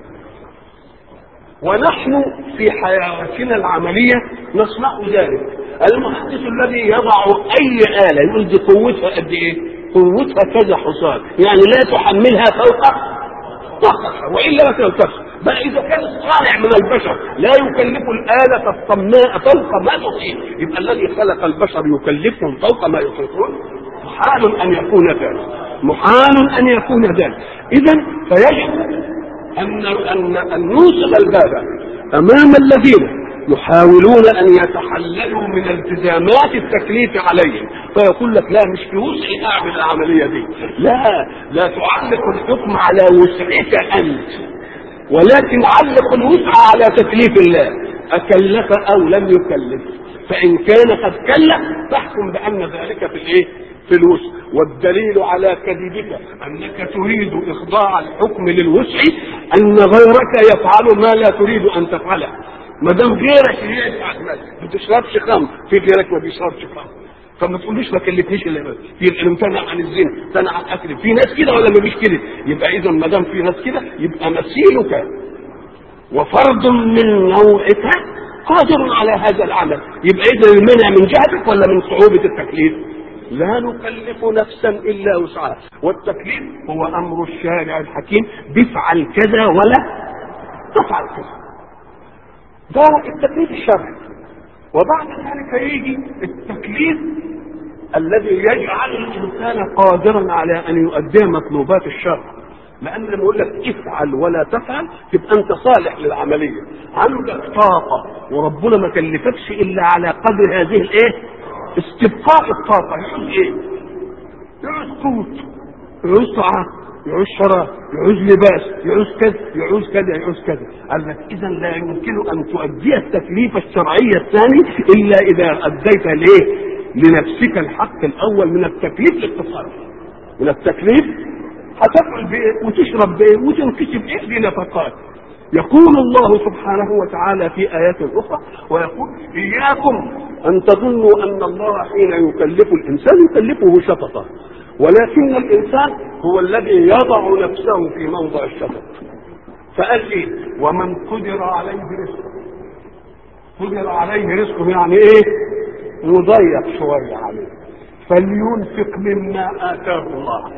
ونحن في حياتنا العملية نصنع ذلك المهندس الذي يضع أي آلة يقول دي قوتها قد إيه؟ قوتها كذا حصان يعني لا تحملها فوق طاقتها وإلا ما تنتصر بل إذا كان الصانع من البشر لا يكلف الآلة الصماء فوق ما تطيق يبقى الذي خلق البشر يكلفهم فوق ما يطيقون محال أن يكون ذلك محال أن يكون ذلك إذا فيجب أن أن أن نوصل الباب أمام الذين يحاولون أن يتحللوا من التزامات التكليف عليهم فيقول لك لا مش في وسعي أعمل العملية دي لا لا تعلق الحكم على وسعك أنت ولكن علق الوسع على تكليف الله أكلف أو لم يكلف فإن كان قد كلف فاحكم بأن ذلك في الإيه؟ في الوسع والدليل على كذبك انك تريد اخضاع الحكم للوسع ان غيرك يفعل ما لا تريد ان تفعله ما دام غيرك يفعل ما بتشربش خمر في غيرك ما بيشربش خمر فما تقوليش ما كلفنيش الا يبقى امتنع عن الزنا امتنع عن الاكل في ناس كده ولا ما فيش كده يبقى اذا ما دام في ناس كده يبقى مثيلك وفرد من نوعك قادر على هذا العمل يبقى اذا المنع من جهتك ولا من صعوبه التكليف لا نكلف نفسا الا وسعها والتكليف هو امر الشارع الحكيم بفعل كذا ولا تفعل كذا ده التكليف الشرعي وبعد ذلك يجي التكليف الذي يجعل الانسان قادرا على ان يؤدي مطلوبات الشرع لان لما يقول لك افعل ولا تفعل تبقى انت صالح للعمليه عندك طاقه وربنا ما كلفكش الا على قدر هذه الايه استبقاء الطاقة يعوز ايه؟ يعوز قوت يعوز طعام يعوز شراب يعوز لباس يعوز كذا يعوز كذا يعوز كذا قال لك اذا لا يمكن ان تؤدي التكليف الشرعي الثاني الا اذا اديت ليه؟ لنفسك الحق الاول من التكليف للتصرف من التكليف هتفعل بايه وتشرب بايه وتنكسب ايه دي نفقات يقول الله سبحانه وتعالى في آيات أخرى ويقول إياكم أن تظنوا أن الله حين يكلف الإنسان يكلفه شططا ولكن الإنسان هو الذي يضع نفسه في موضع الشطط فقال إيه ومن قدر عليه رزقه قدر عليه رزقه يعني إيه يضيق شوية عليه فلينفق مما آتاه الله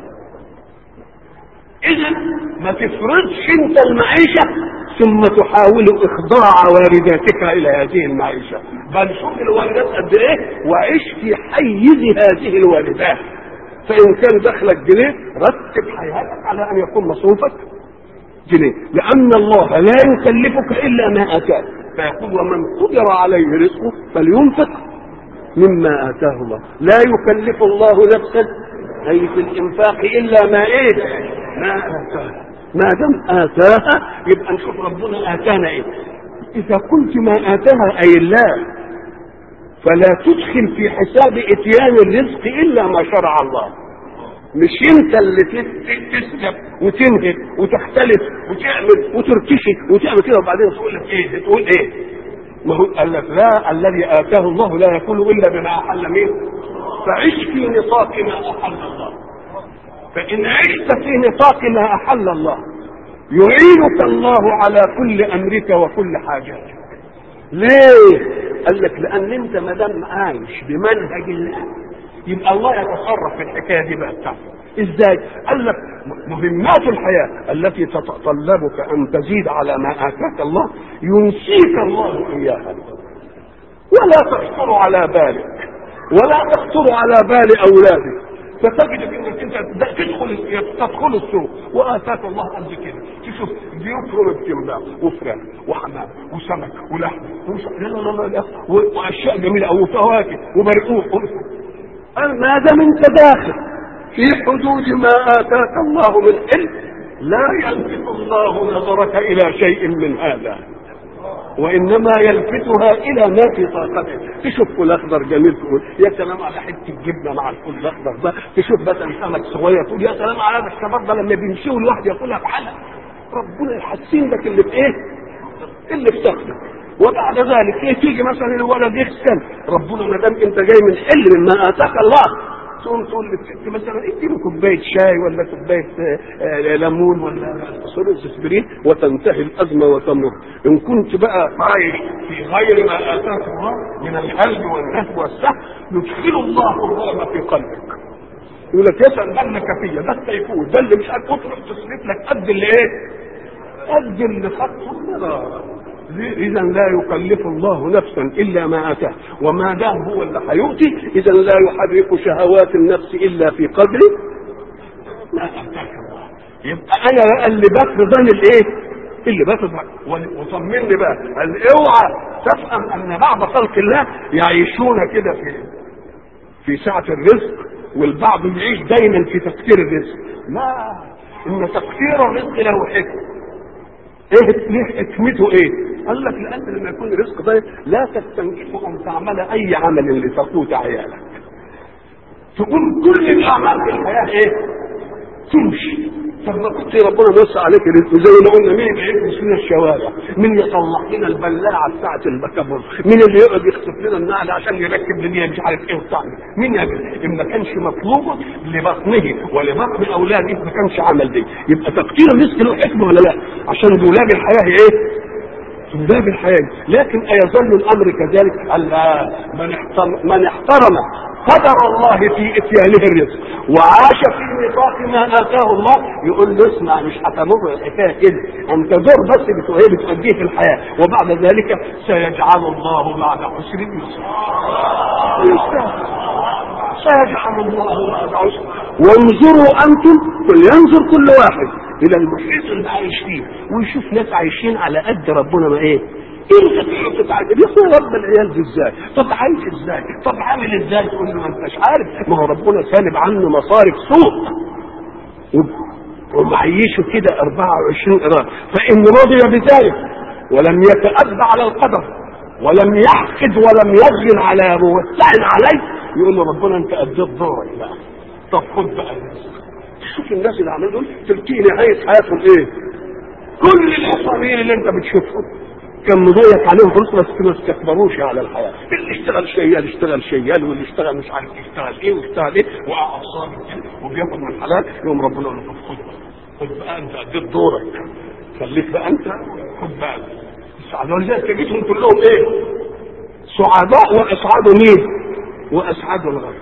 اذا ما تفرضش انت المعيشه ثم تحاول اخضاع والداتك الى هذه المعيشه بل شوف الوالدات قد ايه وعيش في حيز هذه الوالدات فان كان دخلك جنيه رتب حياتك على ان يكون مصروفك جنيه لان الله لا يكلفك الا ما اتاك فيقول ومن قدر عليه رزقه فلينفق مما اتاه الله لا يكلف الله نفسا اي في الانفاق الا ما ايه ما اتاها ما دام اتاها يبقى نشوف ربنا اتانا ايه اذا قلت ما اتاها اي الله فلا تدخل في حساب اتيان الرزق الا ما شرع الله مش انت اللي تسلب وتنهب وتختلف وتعمل وترتشي وتعمل كده وبعدين تقول لك ايه تقول ايه ما هو قال لك لا الذي اتاه الله لا يكون الا بما احل مين فعش في نطاق ما احل الله فإن عشت في نطاق ما أحل الله يعينك الله على كل أمرك وكل حاجاتك ليه؟ قال لك لأن أنت ما دام عايش بمنهج الله يبقى الله يتصرف في الحكاية دي بقى بتاعتك ازاي؟ قال لك مهمات الحياة التي تتطلبك أن تزيد على ما آتاك الله ينسيك الله إياها ولا تخطر على بالك ولا تخطر على بال أولادك فتجد انك انت تدخل تدخل السوق واتاك الله قد كده تشوف بيفرم بتنباع وفراخ وحمام وسمك ولحم لا لا لا لا واشياء جميله او فواكه وبرقوق ما دام انت داخل في حدود ما اتاك الله من علم لا يلفت الله نظرك الى شيء من هذا وانما يلفتها الى ما في طاقته تشوف فول اخضر جميل تقول يا سلام على حته جبنه مع الفول الاخضر ده تشوف مثلا سمك صغير تقول يا سلام على هذا الشباب ده لما بيمشوا الواحد ياكلها بحالها ربنا يحسن لك اللي في ايه اللي في طاقتك وبعد ذلك ايه تيجي مثلا الولد يغسل ربنا ما دام انت جاي من حل مما اتاك الله تقوم تقول للست مثلا اديله كوبايه شاي ولا كوبايه آه ليمون ولا سورس اسبرين وتنتهي الازمه وتمر ان كنت بقى عايش في غير ما اتاك الله من القلب والنهب والسهل يدخل الله الرعب في قلبك يقول لك يسال بالك فيا ده التيفون ده اللي مش عارف تروح تصرف لك قد اللي ايه؟ قد اللي خطه النار اذا لا يكلف الله نفسا الا ما اتاه وما دام هو اللي هيؤتي اذا لا يحرك شهوات النفس الا في قدر ما اتاك الله يبقى انا بقى اللي بفرض الايه اللي بفرض وطمني بقى قال اوعى تفهم ان بعض خلق الله يعيشون كده في في سعه الرزق والبعض يعيش دايما في تفكير الرزق لا ان تفكير الرزق له حكمه ايه ليه حكمته ايه؟ قال لك لان لما يكون رزق ضيق لا تستنكف ان تعمل اي عمل لتقوت عيالك. تقول كل الاعمال في الحياه ايه؟ تمشي طب ما كنت ربنا بص عليك رزق زي ما قلنا مين يعيش لنا الشوارع مين يصلح لنا البلاعه بتاعه البكابور مين اللي يقعد يخطف لنا النعل عشان يركب لنا مش عارف ايه وبتاع مين يعمل ان ما كانش مطلوب لبطنه ولبطن اولاده ما كانش عمل دي يبقى تقدير الرزق له حكمه ولا لا عشان دولاب الحياه ايه دولاب الحياه لكن ايظل الامر كذلك الا من احترم من احترم قدر الله في اتيانه الرزق وعاش في نطاق ما اتاه الله يقول له اسمع مش هتمر الحكايه كده انت دور بس بتؤديه بتؤديه في الحياه وبعد ذلك سيجعل الله بعد عسر يسرا سيجعل الله بعد عسر وانظروا انتم كل ينظر كل واحد الى المحيط اللي عايش فيه ويشوف ناس عايشين على قد ربنا ما ايه انت تحط تعجب يا اخويا رب العيال دي ازاي؟ طب عايش ازاي؟ طب عامل ازاي؟ تقول له ما انتش عارف ما هو ربنا سالب عنه مصارف سوء ومعيشه كده 24 قرار فان رضي بذلك ولم يتأبى على القدر ولم يحقد ولم يغن على موسع عليه يقول له ربنا انت اديت دورك بقى طب خد بقى الرزق شوف الناس اللي عملوا دول تلقي نهايه حياتهم ايه؟ كل الحصانين اللي انت بتشوفهم كان مضيق عليهم فلوس بس ما استكبروش على الحياه اللي اشتغل شيال اشتغل شيال واللي اشتغل مش عارف يشتغل ايه واشتغل ايه وقع صابر وبياخد من الحلال يوم ربنا يقول له خد خد بقى انت اديت دورك خليك بقى انت خد بقى السعداء ولذلك تجدهم كلهم ايه؟ سعداء واسعدوا مين؟ واسعدوا الغير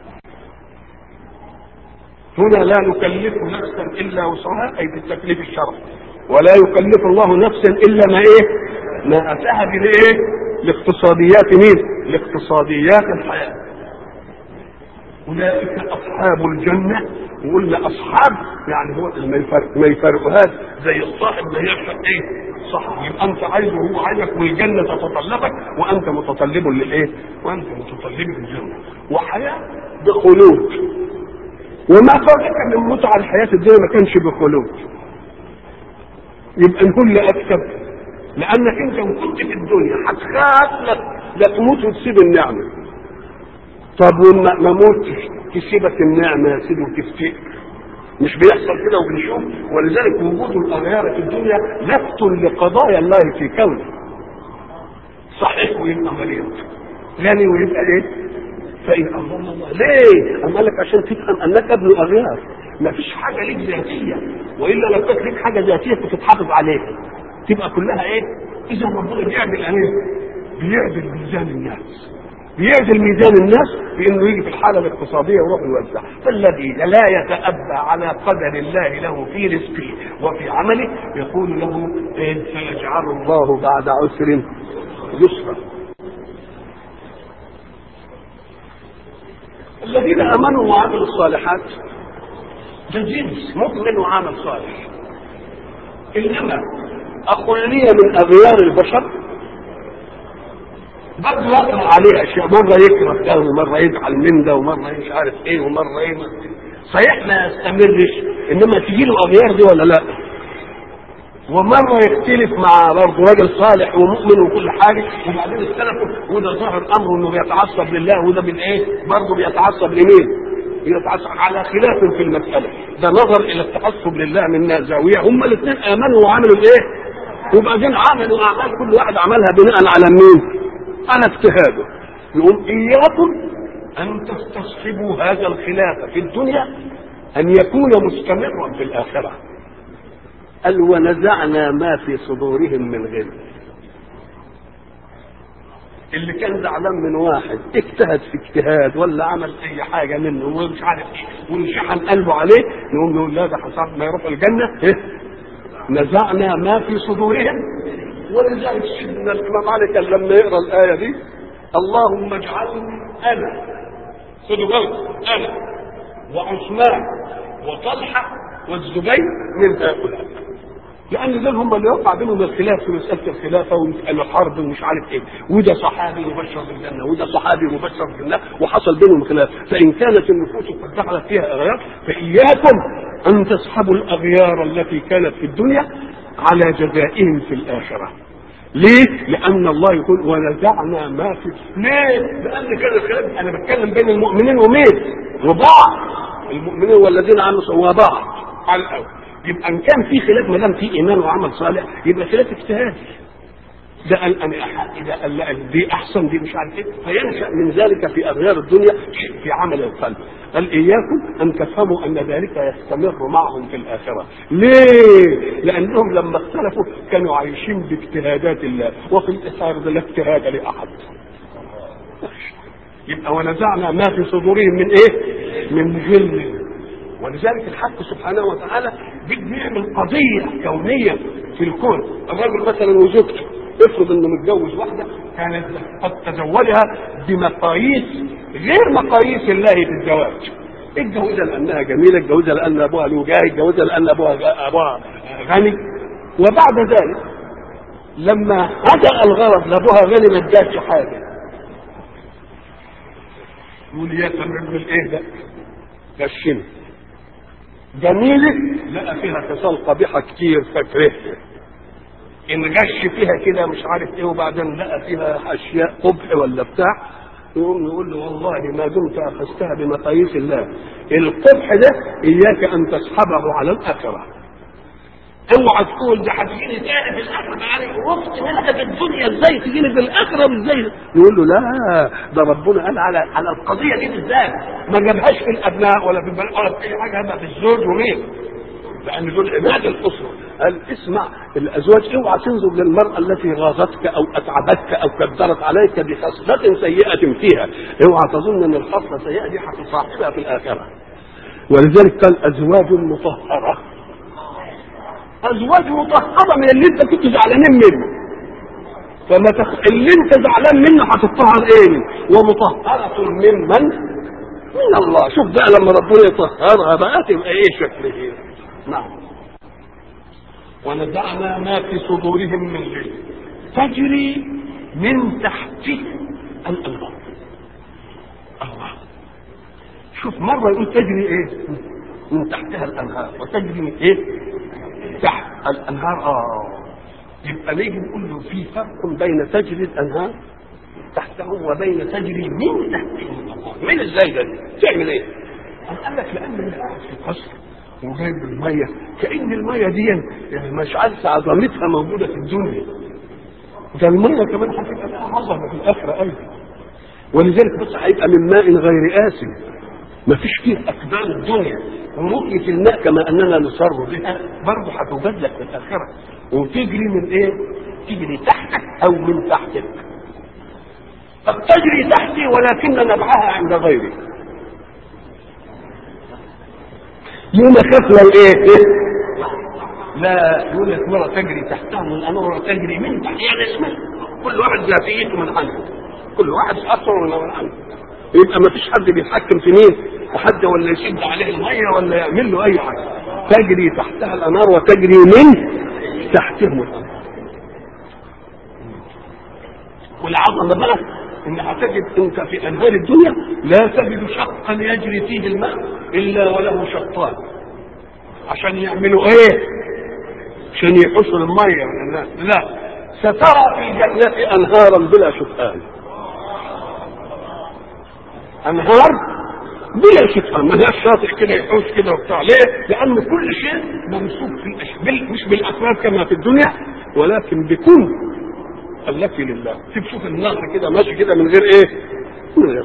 هنا لا نكلف نفسا الا وسعها اي بالتكليف الشرعي ولا يكلف الله نفسا الا ما ايه ما اتاها بالايه لاقتصاديات مين لاقتصاديات الحياه اولئك اصحاب الجنه وقلنا اصحاب يعني هو ما يفرق ما يفرقهاش زي الصاحب ما يفرق ايه صح يبقى انت عايزه وهو عايزك والجنه تتطلبك وانت متطلب للايه وانت متطلب للجنه وحياه بخلود وما فرق من متع الحياه الدنيا ما كانش بخلود يبقى الكل اكسب لانك انت ان كنت في الدنيا هتخاف لك لا تموت وتسيب النعمه طب وما ما موتش تسيبك النعمه يا سيدي وتفتئ مش بيحصل كده وبنشوف ولذلك وجود الاغيار في الدنيا لفت لقضايا الله في كونه صحيح ويبقى مريض غني ويبقى ايه فإن الله الله ليه؟ أما لك عشان تفهم أنك ابن أغيار ما فيش حاجة ليك ذاتية وإلا لو كانت ليك حاجة ذاتية كنت تحافظ عليها تبقى كلها إيه؟ إذا ربنا بيعمل إيه؟ بيعدل ميزان الناس بيعدل ميزان الناس بانه يجي في الحاله الاقتصاديه ويروح يوزع فالذي لا يتأبى على قدر الله له في رزقه وفي عمله يقول له إيه سيجعل الله بعد عسر يسرا الذين امنوا وعملوا الصالحات ده جنس مؤمن وعمل صالح انما اقليه من اغيار البشر برضه يطلع عليه اشياء مره يكره ده ومره يزعل من ده ومره مش عارف ايه ومره ايه صحيح ما يستمرش انما تجي له اغيار دي ولا لا ومره يختلف مع برضه راجل صالح ومؤمن وكل حاجه وبعدين اختلفوا وده ظاهر امره انه بيتعصب لله وده بالايه؟ برضه بيتعصب لمين؟ بيتعصب على خلاف في المساله ده نظر الى التعصب لله من زاويه هم الاثنين امنوا وعملوا الايه؟ وبعدين عملوا اعمال كل واحد عملها بناء على مين؟ على اجتهاده يقوم اياكم ان تستصحبوا هذا الخلاف في الدنيا ان يكون مستمرا في الاخره قال ونزعنا ما في صدورهم من غل اللي كان زعلان من واحد اجتهد في اجتهاد ولا عمل اي حاجه منه ومش عارف ايه وانشحن قلبه عليه نقوم نقول لا ده حصل ما يروح الجنه إيه؟ نزعنا ما في صدورهم ولذلك سيدنا الامام علي كان لما يقرا الايه دي اللهم اجعلني انا خدوا بالكم انا وعثمان وطلحه والزبير من هؤلاء لان دول هم اللي يقع بينهم الخلاف في مساله الخلافه ومساله حرب ومش عارف ايه وده صحابي مبشر بالجنه وده صحابي مبشر بالجنه وحصل بينهم خلاف فان كانت النفوس قد دخلت فيها اغيار فاياكم ان تصحبوا الاغيار التي كانت في الدنيا على جزائهم في الاخره ليه؟ لأن الله يقول ونزعنا ما في ليه؟ لأن كان الخلاف أنا بتكلم بين المؤمنين ومين؟ وبعض المؤمنين والذين عملوا وبعض على الأول يبقى ان كان في خلاف ما دام في ايمان وعمل صالح يبقى خلاف اجتهادي ده قال انا احق ده قال لا دي احسن دي مش عارف ايه فينشا من ذلك في اغيار الدنيا في عمل القلب قال اياكم ان تفهموا ان ذلك يستمر معهم في الاخره ليه لانهم لما اختلفوا كانوا عايشين باجتهادات الله وفي الاثار لا اجتهاد لاحد يبقى ونزعنا ما في صدورهم من ايه من غل ولذلك الحق سبحانه وتعالى بده يعمل قضيه كونيه في الكون الرجل مثلا وزوجته افرض انه متجوز واحده كانت قد تزوجها بمقاييس غير مقاييس الله في الزواج اتجوزها لانها جميله اتجوزها لان ابوها له جاه اتجوزها لان ابوها ابوها غني وبعد ذلك لما هدأ الغرض لابوها غني ما اداش حاجه يقول يا سلام ايه ده غشمت جميلة لقى فيها خصال قبيحة كتير فاكرهها إن غش فيها كده مش عارف إيه وبعدين لقى فيها أشياء قبح ولا بتاع يقوم يقول له والله ما دمت أخذتها بمقاييس الله القبح ده إياك أن تصحبه على الآخرة اوعى تقول ده هتجيني تاني في الاخره تعالى وقت منها في الدنيا ازاي تجيني في الاخره ازاي يقول له لا ده ربنا قال على على القضيه دي بالذات ما جابهاش في الابناء ولا في البنات ولا في اي حاجه هذا في الزوج ومين لان دول عماد الاسره قال اسمع الازواج اوعى تنظر للمراه التي غاظتك او اتعبتك او كدرت عليك بخصله سيئه فيها اوعى تظن ان الخصله السيئه دي هتصاحبها في الاخره ولذلك قال ازواج مطهره ازواج مطهره من اللي انت كنت زعلانين منه فما تخ... اللي انت زعلان منه هتطهر ايه ومطهره ممن من الله شوف بقى لما ربنا يطهرها بقى تبقى ايه شكله نعم ونزعنا ما في صدورهم من غل تجري من تحتهم الانهار الله شوف مره يقول تجري ايه من تحتها الانهار وتجري من ايه تحت الانهار اه يبقى نيجي نقول له في فرق بين تجري الانهار تحتهم وبين تجري من تحتهم الانهار من ازاي ده تعمل ايه قال لك لان اللي قاعد في القصر وجايب الميه كان الميه دي يعني مش عارف عظمتها موجوده في الدنيا ده الميه كمان هتبقى لها عظمه في الاخره ايضا ولذلك بص هيبقى من ماء غير آسن ما فيش فيه أكبار الدنيا ورؤية الماء كما أننا نصر بها برضه هتبادلك في الآخرة وتجري من إيه؟ تجري تحتك أو من تحتك قد تجري تحتي ولكن نبعها عند غيري يوم خاف لو ايه, إيه؟ لا يقول لك مرة تجري تحتها من مرة تجري من تحت يعني اسمها كل واحد ذاتيته من عنده كل واحد اثر من عنده يبقى ما فيش حد بيتحكم في مين حد ولا يشد عليه الميه ولا يعمل له اي حاجه تجري تحتها الانهار وتجري من تحتهم الانهار والعظمه بقى ان هتجد انت في انهار الدنيا لا تجد شقا يجري فيه الماء الا وله شطان عشان يعملوا ايه عشان يحوشوا الميه من الناس لا سترى في الجنة أنهارا بلا شفآن أنهار بلا شفآن ما هياش شاطئ كده يحوش كده وبتاع ليه؟ لأن كل شيء ممسوك في الأشبال مش بالأسباب كما في الدنيا ولكن بكل التي لله تشوف شوف النهر كده ماشي كده من غير ايه؟ من غير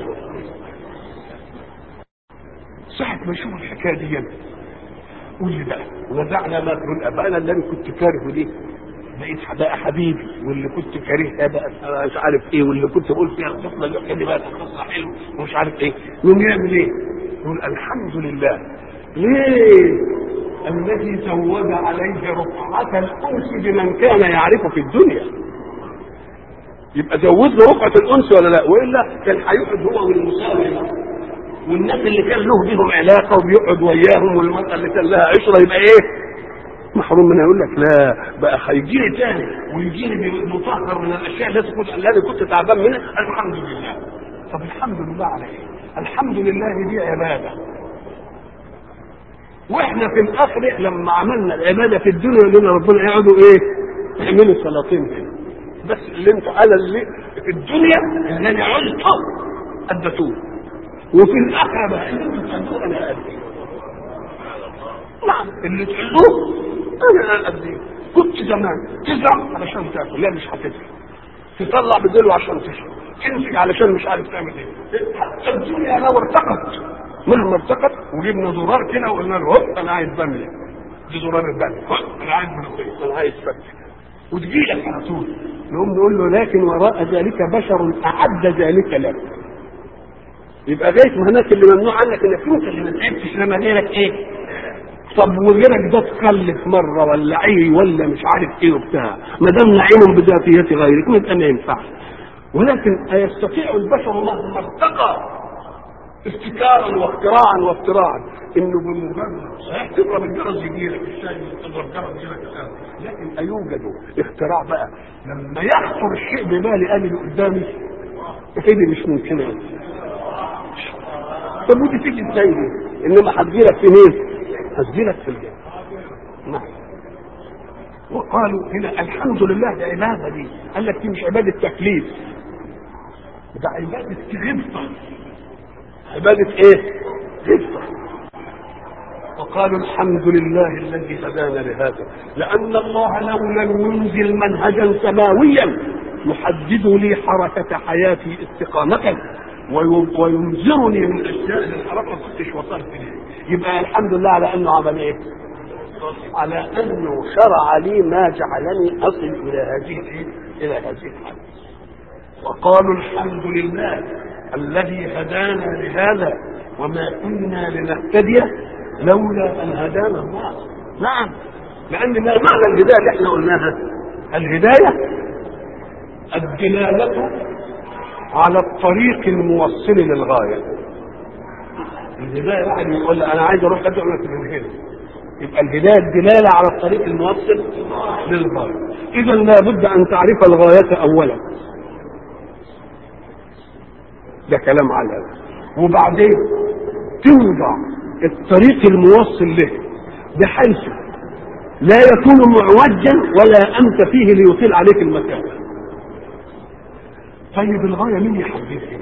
ساعة ما يشوف الحكاية دي قول لي بقى ونزعنا ما تقول ابانا اللي انا كنت كارهه ليه؟ بقيت بقى حبيبي واللي كنت كارهها بقى مش عارف ايه واللي كنت بقول فيها الخصله اللي كان بقى الخصله حلو ومش عارف ايه يقوم يعمل ايه؟ يقول الحمد لله ليه؟ الذي زود عليه رقعة الأنس بمن كان يعرفه في الدنيا يبقى زود له رقعة الأنس ولا لا وإلا كان هيقعد هو والمساوي والناس اللي كان له بيهم علاقة وبيقعد وياهم والمرأة اللي كان لها عشرة يبقى إيه محروم منها يقول لك لا بقى هيجي لي تاني ويجي لي مطهر من الاشياء التي كنت الذي كنت تعبان منها الحمد لله طب الحمد لله على ايه؟ الحمد لله دي عباده واحنا في الاخر لما عملنا العباده في الدنيا لنا ربنا يقعدوا ايه؟ اعملوا سلاطين هنا بس اللي انتوا على اللي في الدنيا اللي انا عشته اديتوه وفي الاخره بقى اللي انتوا بتعملوه انا ادي نعم اللي تعملوه انا ادي كنت زمان تزرع علشان تاكل لا مش هتزرع تطلع بدلو عشان تشرب تنسج علشان مش عارف تعمل ايه حتى الدنيا لو ارتقت مهما ارتقت وجبنا زرار كده وقلنا له هوب انا عايز باميه دي زرار الباميه هوب انا عايز ملوخيه انا عايز فتح وتجي لك على طول نقوم نقول له لكن وراء ذلك بشر اعد ذلك لك يبقى غايه ما هناك اللي ممنوع عنك انك انت اللي ما تعبتش لما غيرك ايه طب وغيرك ده تخلف مره ولا عي ولا مش عارف ايه وبتاع ما دام نعيم بذاتية غيرك يبقى ما ينفعش ولكن أيستطيع البشر مهما ارتقى ابتكارا واختراعا واختراعا انه بمجرد صحيح تضرب الجرس يجيلك الشاي تضرب جرس يجيلك الشاي لكن ايوجد اختراع بقى لما يخطر الشيء ببالي انا اللي قدامي ايه دي مش ممكنه طب ودي تيجي ازاي دي؟ انما هتجيلك في مين؟ هتجيلك في الجنه نعم وقالوا هنا الحمد لله ده عباده دي قال لك دي مش عباده تكليف ده عباده غبطه عباده ايه؟ غبطه وقالوا الحمد لله الذي هدانا لهذا لان الله لو لم ينزل منهجا سماويا يحدد لي حركه حياتي استقامه وينذرني من اشياء للحركه ما كنتش وصلت ليه يبقى الحمد لله على انه عمل ايه؟ على انه شرع لي ما جعلني اصل الى هذه الى هذه الحاله وقالوا الحمد لله الذي هدانا لهذا وما كنا لنهتدي لولا ان هدانا الله نعم لان ما معنى الهدايه اللي احنا قلناها الهدايه الدلاله على الطريق الموصل للغايه الهدايه واحد يقول انا عايز اروح ادعو لك من هنا يبقى الهدايه الدلاله على الطريق الموصل للغايه اذا لابد ان تعرف الغايه اولا ده كلام على هذا وبعدين توضع الطريق الموصل له بحيث لا يكون معوجا ولا انت فيه ليطيل عليك المكان طيب الغايه مين يحددها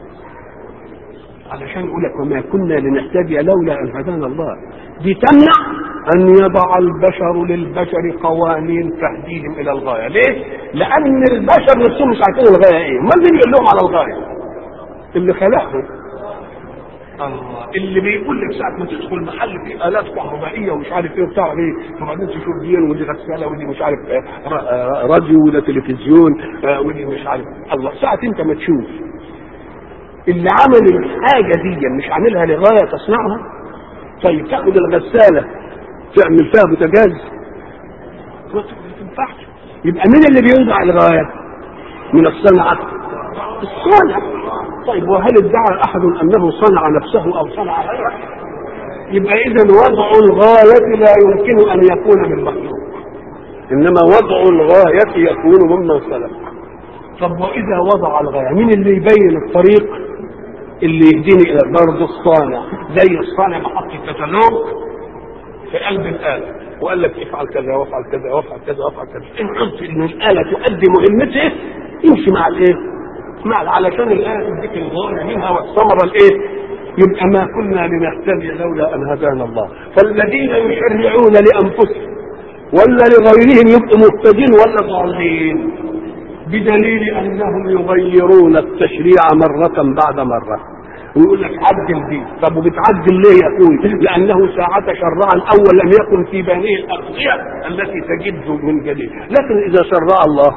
علشان يقول لك وما كنا لنهتدي لولا ان هدانا الله دي تمنع ان يضع البشر للبشر قوانين تهديهم الى الغايه ليه لان البشر نفسهم مش عارفين الغايه ايه امال مين يقول لهم على الغايه اللي خلقهم الله اللي بيقول لك ساعه ما تدخل محل فيه الات كهربائيه ومش عارف ايه وبتاع ايه وبعدين تشوف دي ودي غساله ودي مش عارف راديو وده تلفزيون ودي مش عارف الله ساعه انت ما تشوف اللي عمل الحاجه دي مش عاملها لغايه تصنعها طيب تاخد الغساله تعمل فيها بوتاجاز ما تنفعش يبقى مين اللي بيوضع الغايه من الصنعه الصانع طيب وهل ادعى احد انه صنع نفسه او صنع غيره يبقى اذا وضع الغايه لا يمكن ان يكون من مخلوق انما وضع الغايه يكون ممن خلق طب واذا وضع الغايه مين اللي يبين الطريق اللي يهديني الى برضه الصانع زي الصانع محط الكتالوج في قلب الآلة وقال لك افعل كذا وافعل كذا وافعل كذا وافعل كذا ان قلت ان الاله تؤدي مهمتها امشي مع الايه؟ مع علشان الايه تديك الغايه منها والثمره الايه؟ يبقى ما كنا لنهتدي لولا ان هدانا الله فالذين يشرعون لانفسهم ولا لغيرهم يبقوا مهتدين ولا ضالين بدليل انهم يغيرون التشريع مره بعد مره ويقول لك عدل دي طب وبتعدل ليه يا اخوي لانه ساعة شرع الاول لم يكن في بانيه الاغذية التي تجد من جديد لكن اذا شرع الله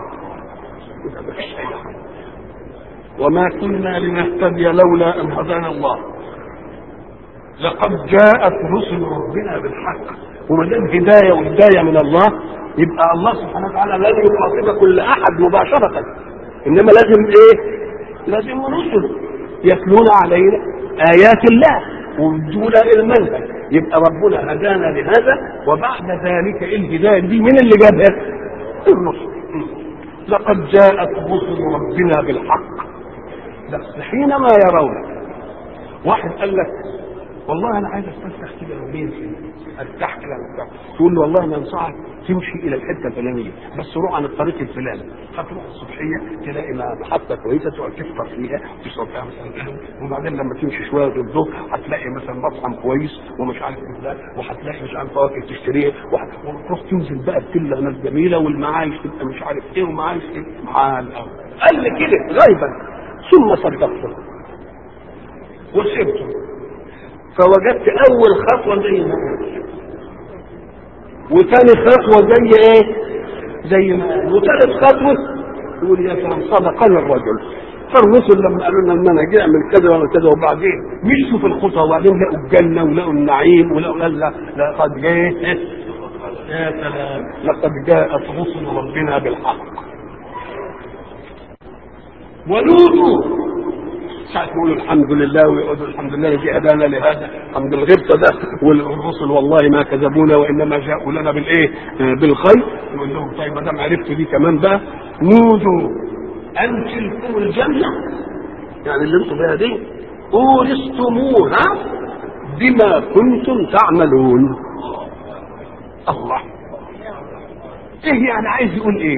وما كنا لنهتدي لولا ان هدانا الله لقد جاءت رسل ربنا بالحق وما دام هدايه وهدايه من الله يبقى الله سبحانه وتعالى لن يخاطب كل احد مباشره انما لازم ايه؟ لازم رسل يتلون علينا ايات الله ويدونا المنهج يبقى ربنا هدانا لهذا وبعد ذلك الهدايه دي من اللي جابها؟ الرسل لقد جاءت رسل ربنا بالحق بس حينما يرون واحد قال لك والله انا عايز اتفسح كده يومين ارتاح كده وبتاع تقول له والله انا انصحك تمشي الى الحته الفلانيه بس روح عن الطريق الفلاني هتروح الصبحيه تلاقي محطه كويسه تقعد تفطر فيها تشرب فيها مثلا قهوه وبعدين لما تمشي شويه الظهر هتلاقي مثلا مطعم كويس ومش عارف ايه وهتلاقي مش عارف فواكه تشتريها وتروح تنزل بقى بتله ناس جميله والمعايش تبقى مش عارف ايه ومعايش ايه معاه قال لي كده غيبا ثم صدقته وسبته فوجدت اول خطوه زي ما قلت وثاني خطوه زي ايه زي ما قال وثالث خطوه يقول يا سلام صدقني الرجل فالرسل لما قالوا لنا المنهج اعمل كذا ولا كذا وبعدين مشوا في الخطى وبعدين لقوا الجنه ولقوا النعيم ولقوا لا لا لقد جاء يا سلام لقد جاءت رسل ربنا بالحق ولوطوا ساعة يقولوا الحمد لله ويقولوا الحمد لله الذي هدانا لهذا الحمد الغبطة ده والرسل والله ما كذبونا وانما جاءوا لنا بالايه؟ بالخير يقول لهم طيب ما دام عرفتوا دي كمان بقى نودوا ان تلكم الجنة يعني اللي انتم فيها دي اورثتموها بما كنتم تعملون الله ايه يعني عايز يقول ايه؟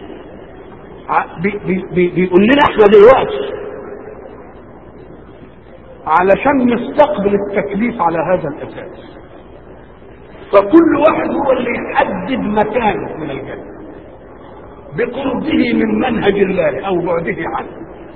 بي بي بي بيقول لنا احنا دلوقتي علشان نستقبل التكليف على هذا الاساس فكل واحد هو اللي يحدد مكانه من الجنه بقربه من منهج الله او بعده عنه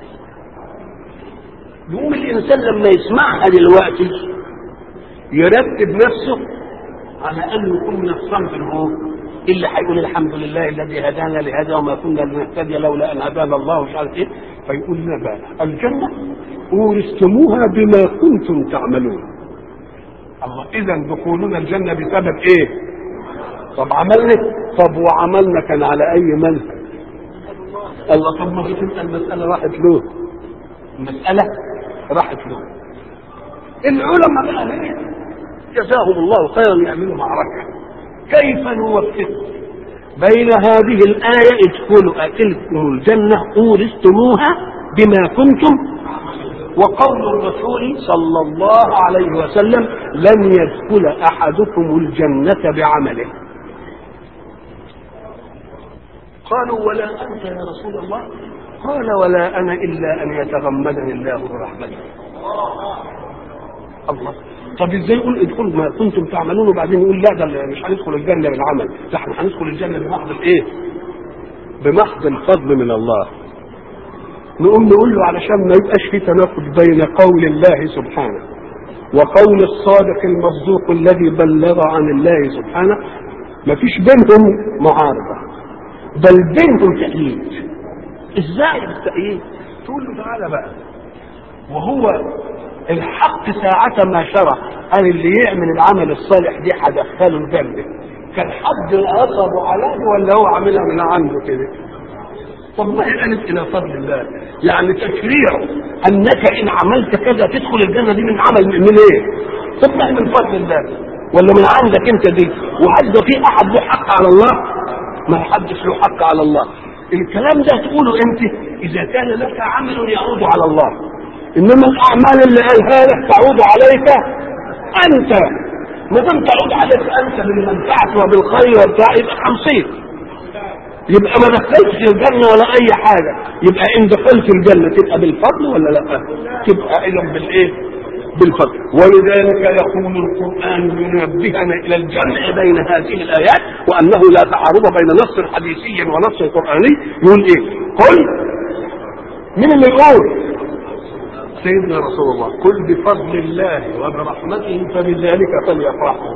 يقوم الانسان لما يسمعها دلوقتي يرتب نفسه على انه يكون من الصنف هو اللي هيقول الحمد لله الذي هدانا لهذا وما كنا لنهتدي لولا ان هدانا الله ومش عارف ايه فيقول لنا بقى الجنه اورثتموها بما كنتم تعملون الله اذا دخولنا الجنه بسبب ايه طب عملنا طب وعملنا كان على اي منهج الله طب ما تبقى المساله راحت له المساله راحت له العلماء بقى ليه جزاهم الله خيرا يعملوا معركه كيف نوفق بين هذه الآية ادخلوا أتلكم الجنة أورثتموها بما كنتم وقول الرسول صلى الله عليه وسلم لن يدخل أحدكم الجنة بعمله قالوا ولا أنت يا رسول الله قال ولا أنا إلا أن يتغمدني الله برحمته الله طب ازاي يقول ادخلوا ما كنتم تعملون وبعدين يقول لا ده مش هندخل الجنه بالعمل ده احنا هندخل الجنه بمحض الايه؟ بمحض الفضل من الله نقوم نقول له علشان ما يبقاش في تناقض بين قول الله سبحانه وقول الصادق المصدوق الذي بلغ عن الله سبحانه ما فيش بينهم معارضه بل بينهم تأييد ازاي التأييد؟ تقول له تعالى بقى وهو الحق ساعة ما شرع قال اللي يعمل العمل الصالح دي هدخله الجنة كان حد نصبه عليه ولا هو عاملها من عنده كده طب ما هي قالت الى فضل الله يعني تشريع انك ان عملت كذا تدخل الجنه دي من عمل من ايه؟ طب ما هي من فضل الله ولا من عندك انت دي وهل ده في احد له حق على الله؟ ما حدش له حق على الله الكلام ده تقوله انت اذا كان لك عمل يعود على الله انما الاعمال اللي قالها لك تعود عليك انت ما دام تعود عليك انت بالمنفعه وبالخير وبتاع يبقى 50 يبقى ما دخلتش الجنه ولا اي حاجه يبقى ان دخلت الجنه تبقى بالفضل ولا لا تبقى اذا بالايه بالفضل ولذلك يقول القران ينبهنا الى الجمع بين هذه الايات وانه لا تعارض بين نص حديثي ونص قراني يقول ايه قل مين اللي يقول سيدنا رسول الله قل بفضل الله وبرحمته فبذلك فليفرحوا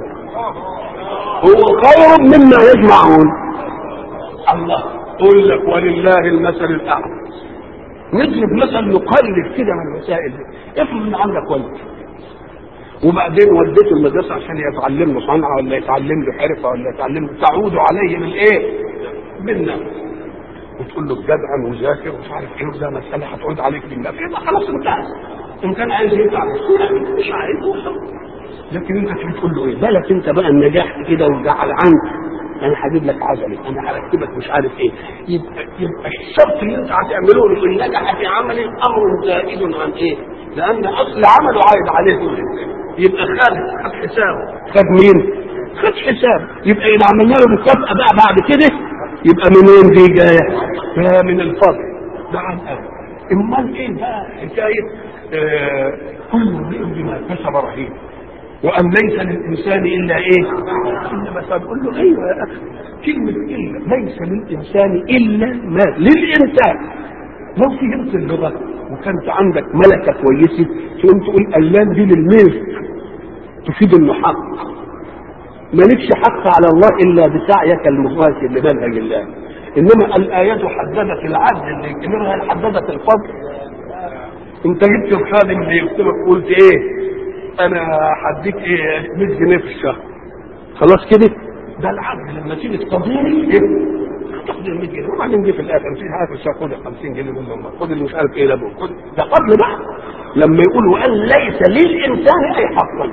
هو خير مما يجمعون الله قل لك ولله المثل الاعلى نضرب مثل نقلب كده من المسائل دي افرض ان عندك ولد وبعدين وديته المدرسه عشان يتعلم له صنعه ولا يتعلم له حرفه ولا يتعلم له تعود عليه بالايه؟ بالنفس وتقول له جدعا وذاكر ومش عارف ايه ده مساله هتعود عليك بالنفس يبقى خلاص انتهى ان كان عايز يتعب مش عايز لكن انت تيجي تقول له ايه بالك انت بقى النجاح كده وجعل عنك انا هجيب لك عجله انا هركبك مش عارف ايه يبقى, يبقى الشرط اللي انت هتعمله له ان نجح في عمل امر زائد عن ايه؟ لان اصل عمله عايد عليه هو يبقى خد خد حسابه خد مين؟ خد حساب يبقى اذا عملنا له مكافاه بقى بعد كده يبقى منين دي جايه؟ جايه من الفضل ده عن أبدا امال ايه بقى حكايه آه كل امرئ بما كسب رهين وان ليس للانسان الا ايه؟ الا ما تقول له ايوه يا اخي كلمه الا ليس للانسان الا ما للانسان لو فهمت اللغه وكانت عندك ملكه كويسه تقوم تقول اللام دي للملك تفيد انه حق مالكش حق على الله الا بسعيك المباشر لمنهج الله انما الايات حددت العدل اللي يكبرها حددت الفضل انت جبت الخادم اللي يكتبك قلت ايه انا هديك ايه 100 جنيه في الشهر خلاص كده ده العدل لما تيجي تقضيني ايه تاخد ال 100 جنيه وبعدين جه في الاخر في حاجه في الشهر خد ال 50 جنيه منهم خد اللي مش عارف ايه ده خد ده فضل بقى لما يقول وان ليس للانسان اي حق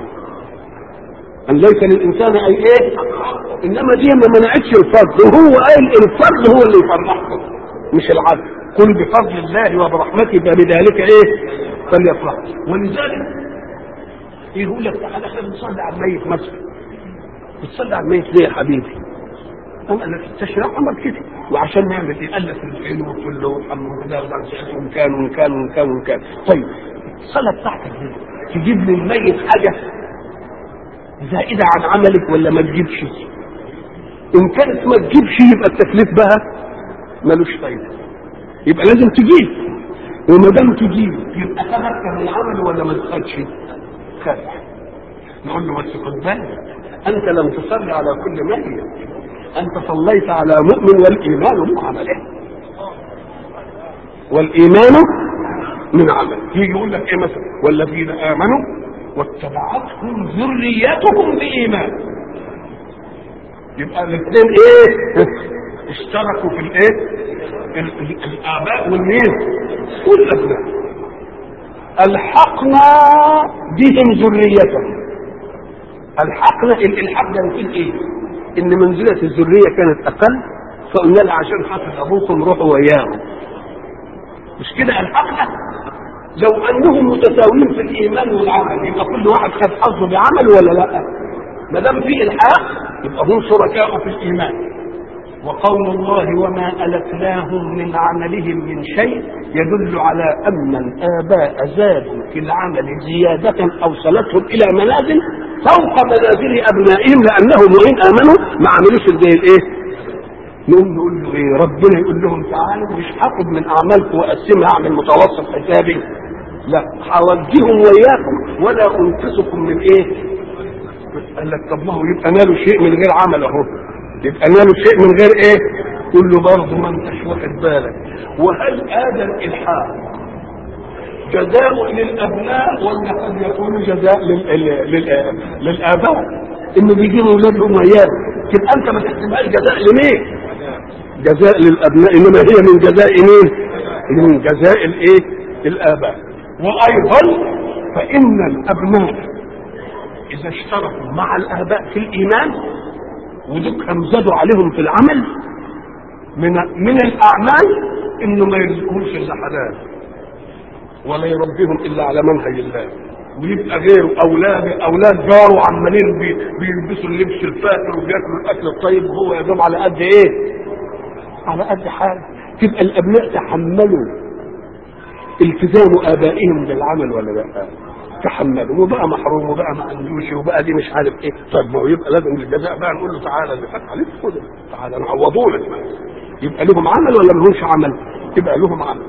ان ليس للانسان اي ايه انما دي ما منعتش الفضل وهو قال الفضل هو اللي يفرحكم مش العدل قل بفضل الله وبرحمته فبذلك ايه فليفرح ولذلك يقول لك تعالى احنا بنصلي على الميت مثلا بتصلي على الميت ليه يا حبيبي؟ قال لك التشريع امر كده وعشان نعمل ايه؟ قال لك ندعي له وتقول له وحمد الله وان كان وان كان وان كان وان كان طيب الصلاه بتاعتك دي تجيب للميت حاجه زائده عن عملك ولا ما تجيبش؟ ان كانت ما تجيبش يبقى التكليف بقى ملوش فايده يبقى لازم تجيب وما دام تجيب يبقى تذكر من العمل ولا ما تخدش؟ خد نقول له بس خد بالك انت لم تصلي على كل ميت انت صليت على مؤمن والايمان من عمله والايمان من عمل يجي يقول لك ايه مثلا والذين امنوا واتبعتهم ذريتهم بايمان يبقى الاثنين ايه اشتركوا في الايه ال- ال- الاباء والمين والابناء الحقنا بهم ذريتهم الحقنا الالحاق ده يفيد ايه ان منزله الذريه كانت اقل فقلنا لها عشان خاطر ابوكم روحوا وياهم مش كده الحقنا لو انهم متساويين في الايمان والعمل يبقى كل واحد خد حظه بعمل ولا لا ما دام في الحاق يبقى هم شركاء في الايمان وقول الله وما ألتناهم من عملهم من شيء يدل على أن الآباء زادوا في العمل زيادة أوصلتهم إلى منازل فوق منازل أبنائهم لأنهم وإن آمنوا ما عملوش زي الإيه؟ نقوم نقول له إيه؟ ربنا يقول لهم تعالوا مش هاخد من أعمالكم وأقسمها أعمل متوسط حسابي لا هوجههم وإياكم ولا أنقصكم من إيه؟ قال لك طب ما هو يبقى نالوا شيء من غير عمل أهو يبقى نالوا شيء من غير ايه قول له برضه ما انتش واخد بالك وهل هذا الالحاق جزاء للابناء ولا قد يكون جزاء لل... لل... لل... للاباء انه بيجيبوا اولادهم عيال تبقى انت ما تحسبهاش جزاء لمين جزاء للابناء انما هي من جزاء مين من جزاء الايه الاباء وايضا فان الابناء اذا اشتركوا مع الاباء في الايمان ودول زادوا عليهم في العمل من من الاعمال انه ما يرزقهمش الا حلال ولا يربيهم الا على منهج الله ويبقى غيره اولاد اولاد جاره عمالين بي- بيلبسوا اللبس الفاخر وبياكلوا الاكل الطيب وهو يا دوب على قد ايه؟ على قد حاله تبقى الابناء تحملوا التزام ابائهم بالعمل ولا لا؟ تحملوا وبقى محروم وبقى ما عندوش وبقى دي مش عارف ايه طيب ما هو يبقى لازم الجزاء بقى نقول له تعالى اللي فات عليك خد تعالى نعوضوا لك بقى. يبقى لهم عمل ولا ملهمش عمل؟ يبقى لهم عمل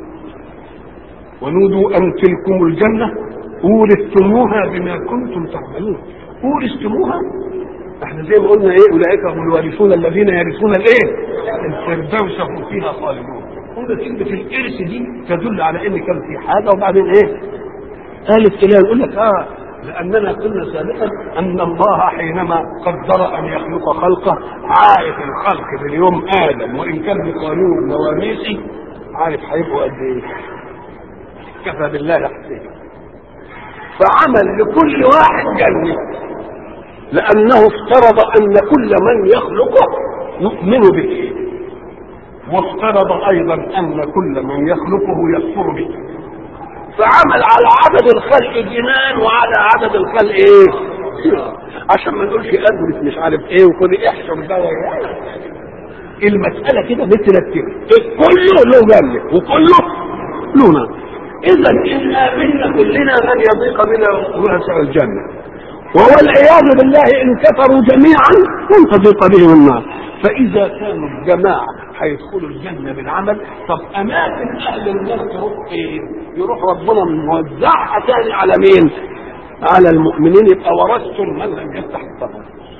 ونودوا ان تلكم الجنه اورثتموها بما كنتم تعملون اورثتموها احنا زي ما قلنا ايه اولئك هم الوارثون الذين يرثون الايه الفردوس هم فيها خالدون قلنا كلمه الارث دي تدل على ان كان في حاجه وبعدين ايه قالت اله يقول لك اه لاننا قلنا سابقا ان الله حينما قدر ان يخلق خلقه عارف الخلق من يوم ادم وان كان بقانون مواريثي عارف هيبقوا قد ايه كفى بالله حسيبا فعمل لكل واحد جنه لانه افترض ان كل من يخلقه يؤمن به وافترض ايضا ان كل من يخلقه يكفر به فعمل على عدد الخلق جنان وعلى عدد الخلق ايه عشان ما نقولش ادرس مش عارف ايه وخد احسب ده المساله كده مترتبه كله له جنه وكله له نار اذا ان امنا كلنا من يضيق بنا واسع الجنه وهو العياذ بالله ان كفروا جميعا لن تضيق بهم النار فاذا كانوا الجماعه هيدخلوا الجنه بالعمل طب اماكن اهل النار تروح فين؟ يروح ربنا موزعها تاني على مين؟ على المؤمنين يبقى ورثتم من لم يفتح الطبع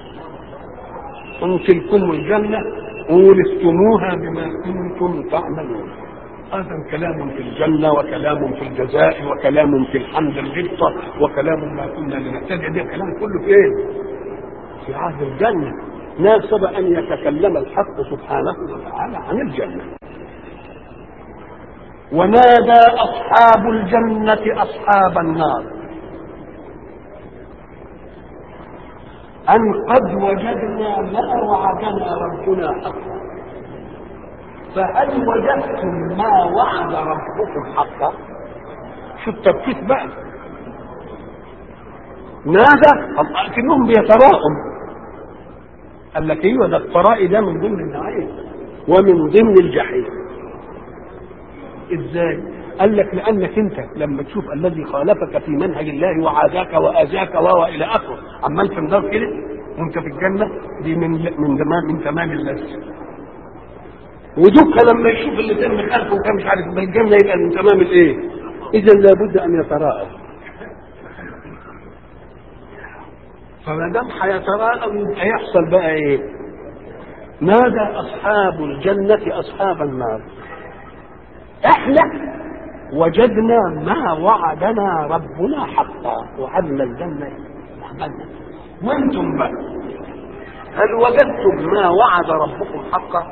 ان تلكم الجنه اورثتموها بما كنتم تعملون هذا كلام في الجنة وكلام في الجزاء وكلام في الحمد الغبطة وكلام ما كنا لنهتدي ده كلام كله فين؟ في عهد الجنة ناسب أن يتكلم الحق سبحانه وتعالى عن الجنة ونادى أصحاب الجنة أصحاب النار أن قد وجدنا ما وعدنا ربنا حقا فهل وجدتم ما وعد ربكم حقا شو التبكيت بقى ماذا لكنهم بيتراءوا قال لك ايوه ده الطرائي ده من ضمن النعيم ومن ضمن الجحيم ازاي قال لك لانك انت لما تشوف الذي خالفك في منهج الله وعاداك واذاك و الى اخره عمال في النار كده وانت في الجنه دي من من تمام من تمام اللذه ودك لما يشوف اللي تم خلفه وكان مش عارف ما الجنه يبقى من تمام الايه؟ اذا لابد ان يتراءى فما دام هيتراءى يبقى يحصل بقى ايه؟ نادى اصحاب الجنه اصحاب النار احنا وجدنا ما وعدنا ربنا حقا وعدنا الجنه عملنا وانتم بقى هل وجدتم ما وعد ربكم حقا؟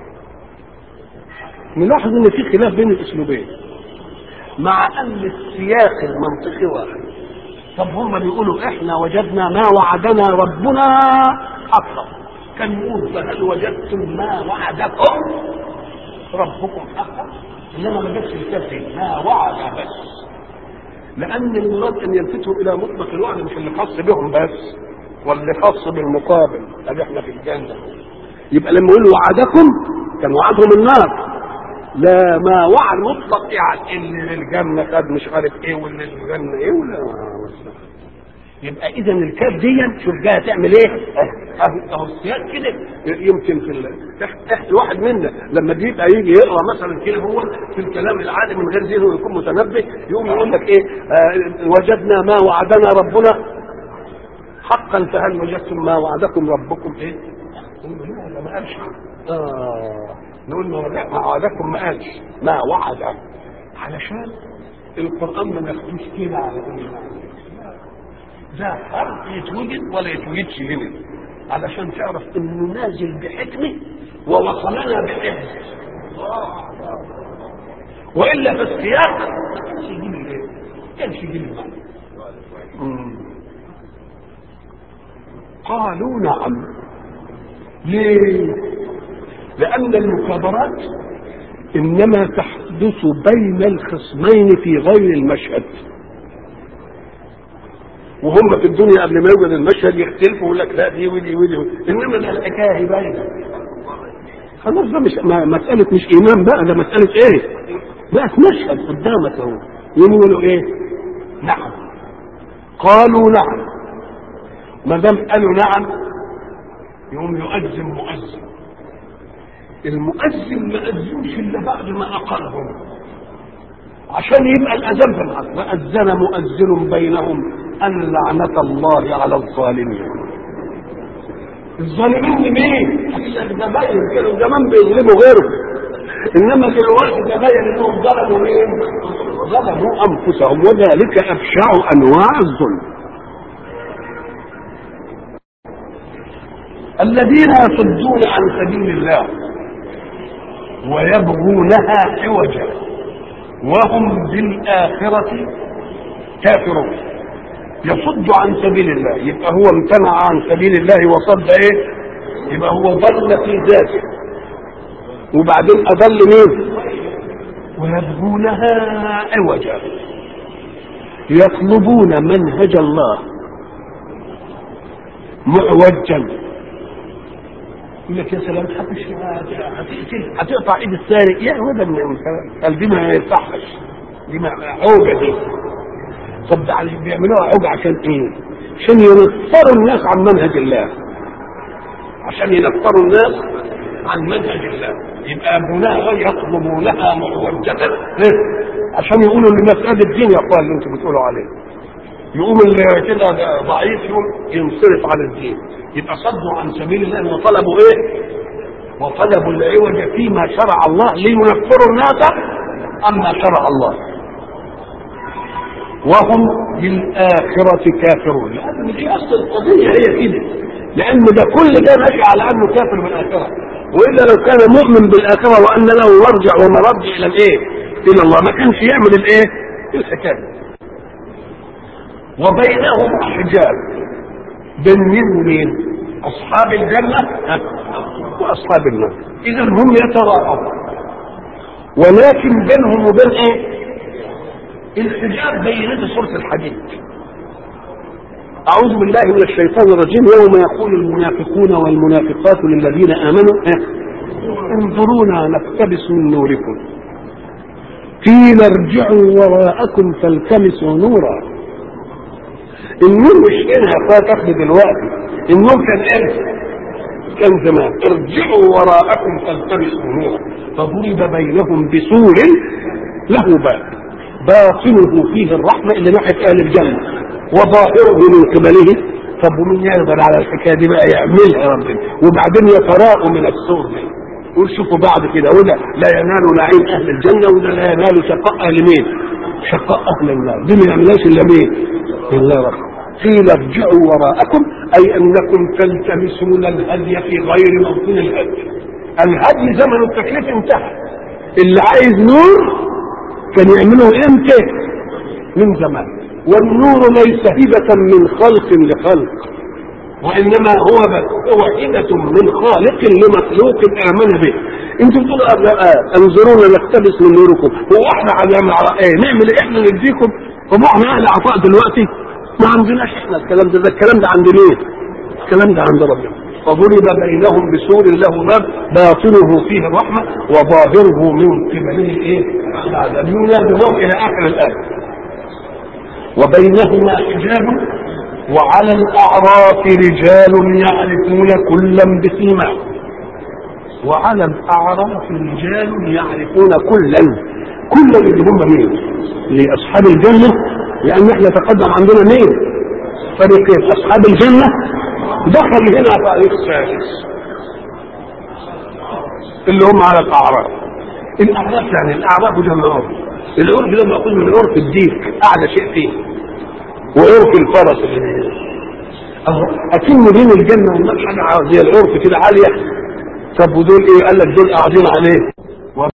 نلاحظ ان في خلاف بين الاسلوبين مع ان السياق المنطقي واحد طب هم بيقولوا احنا وجدنا ما وعدنا ربنا حقا كان يقول فهل وجدتم ما وعدكم ربكم حقا انما ما جابش الكافر ما وعد بس لان المراد ان يلفتوا الى مطلق الوعد مش اللي خاص بهم بس واللي خاص بالمقابل ادي احنا في الجنه يبقى لما يقول وعدكم كان وعدهم النار لا ما وعد مطلق يعني اللي الجنه خد مش عارف ايه واللي الجنه ايه ولا يبقى اذا الكاف دي شوف جايه تعمل ايه؟ اهو اهو السياق كده يمكن في ال- تحت تحت واحد منا لما بيبقى يجي يقرا مثلا كده هو في الكلام العادي من غير ذهنه يكون متنبه يقوم يقول لك ايه؟ آه وجدنا ما وعدنا ربنا حقا فهل وجدتم ما وعدكم ربكم ايه؟ نقول له لا ده ما قالش اه نقول له لا ما وعدكم ما قالش ما وعد علشان القران ما ناخدوش كده على كل ده حرف يتوجد ولا يتوجدش هنا علشان تعرف انه نازل بحكمه ووصلنا بحفظ والا في السياق ما كانش يجيب الايه؟ ما كانش يجيب المعنى مم. قالوا نعم ليه؟ لأن المكابرات إنما تحدث بين الخصمين في غير المشهد وهم في الدنيا قبل ما يوجد المشهد يختلفوا ويقول لك لا دي ودي ودي انما ده الحكايه باينه خلاص ده مش ما- مساله مش ايمان بقى ده مساله ايه؟ بقت مشهد قدامك اهو يقولوا ايه؟ نعم قالوا نعم ما دام قالوا نعم يقوم يؤذن مؤذن المؤذن ما أذنش إلا بعد ما أقرهم عشان يبقى الأذان في الحق وأذن مؤذن بينهم أن لعنة الله على الظالمين الظالمين مين؟ ده باين كانوا زمان بيظلموا غيرهم انما دلوقتي تبين انهم ظلموا مين؟ ظلموا انفسهم وذلك ابشع انواع الظلم الذين يصدون عن سبيل الله ويبغونها عوجا وهم بالآخرة كافرون يصد عن سبيل الله يبقى هو امتنع عن سبيل الله وصد ايه يبقى هو ضل في ذاته وبعدين اضل مين ويبغونها عوجا يطلبون منهج الله معوجا يقول لك يا سلام هتش- هتقتل هتقطع ايد السارق يا هو ده من الكلام. قال دي ما يصحش دي ما عوجه دي طب ده عشان بيعملوها عوجه عشان ايه؟ عشان ينفروا الناس عن منهج الله عشان ينفروا الناس عن منهج الله يبقى يبنونها يطلبونها معوجة إيه؟ عشان يقولوا لمسألة الدين يا اخوان اللي انتم بتقولوا عليه يقوم اللي كده ضعيف يقوم ينصرف عن الدين يبقى صدوا عن سبيل الله وطلبوا ايه؟ وطلبوا العوج فيما شرع الله لينفروا الناس عما شرع الله وهم بالآخرة كافرون لأن دي أصل القضية هي كده لأن ده كل ده ماشي على أنه كافر بالآخرة وإلا لو كان مؤمن بالآخرة وأن له مرجع ومرجع إلى الإيه؟ إلى الله ما كانش يعمل الإيه؟ الحكاية وبينهم حجاب بين مين ومين؟ أصحاب الجنة وأصحاب النار إذا هم يتراءون ولكن بينهم وبين إيه؟ الحجاب بينته سورة الحديد أعوذ بالله من الشيطان الرجيم يوم يقول المنافقون والمنافقات للذين آمنوا إيه؟ انظرونا نقتبس من نوركم قيل ارجعوا وراءكم فالتمسوا نورا النور مش هنا يا اخويا تاخده دلوقتي النور كان امتى؟ كان زمان ارجعوا وراءكم فالتمسوا نورا فضرب بينهم بسور له باب باطنه فيه الرحمه اللي ناحيه اهل الجنه وظاهره من قبله طب ومين يقدر على الحكايه دي بقى يعملها يا ربنا وبعدين يتراءوا من السور دي قول شوفوا بعد كده ولا لا ينال نعيم اهل الجنه ولا لا ينال شقاء اهل مين؟ شقاء اهل النار دي ما يعملهاش الا مين؟ الا رب قيل ارجعوا وراءكم اي انكم تلتمسون الهدي في غير موطن الهدي الهدي زمن التكليف انتهى اللي عايز نور كان يعمله امتى من زمان والنور ليس هبة من خلق لخلق وانما هو هو هبة من خالق لمخلوق امن به انتم بتقولوا ابناء انظرونا نقتبس من نوركم هو احنا على ايه نعمل ايه احنا نديكم طب احنا اهل عطاء دلوقتي ما عندناش احنا الكلام ده ده الكلام ده عند مين الكلام ده عند ربنا فضرب بينهم بسور له باب باطنه فيه الرحمه وظاهره من قبله ايه؟ العذاب ينادون الى اخر الايه وبينهما حجاب وعلى الاعراف رجال يعرفون كلا بسيماهم وعلى الاعراف رجال يعرفون كلا كلا اللي هم مين؟ لاصحاب الجنه لان احنا تقدم عندنا مين؟ فريقين اصحاب الجنه دخل هنا فريق ثالث اللي هم على الاعراف الاعراف يعني الاعراف جمع عرف العرف ده مأخوذ من عرف الديك اعلى شيء فيه وعرف الفرس اللي اكن بين الجنه والنار حاجه زي العرف كده عاليه طب ودول ايه قال لك دول قاعدين عليه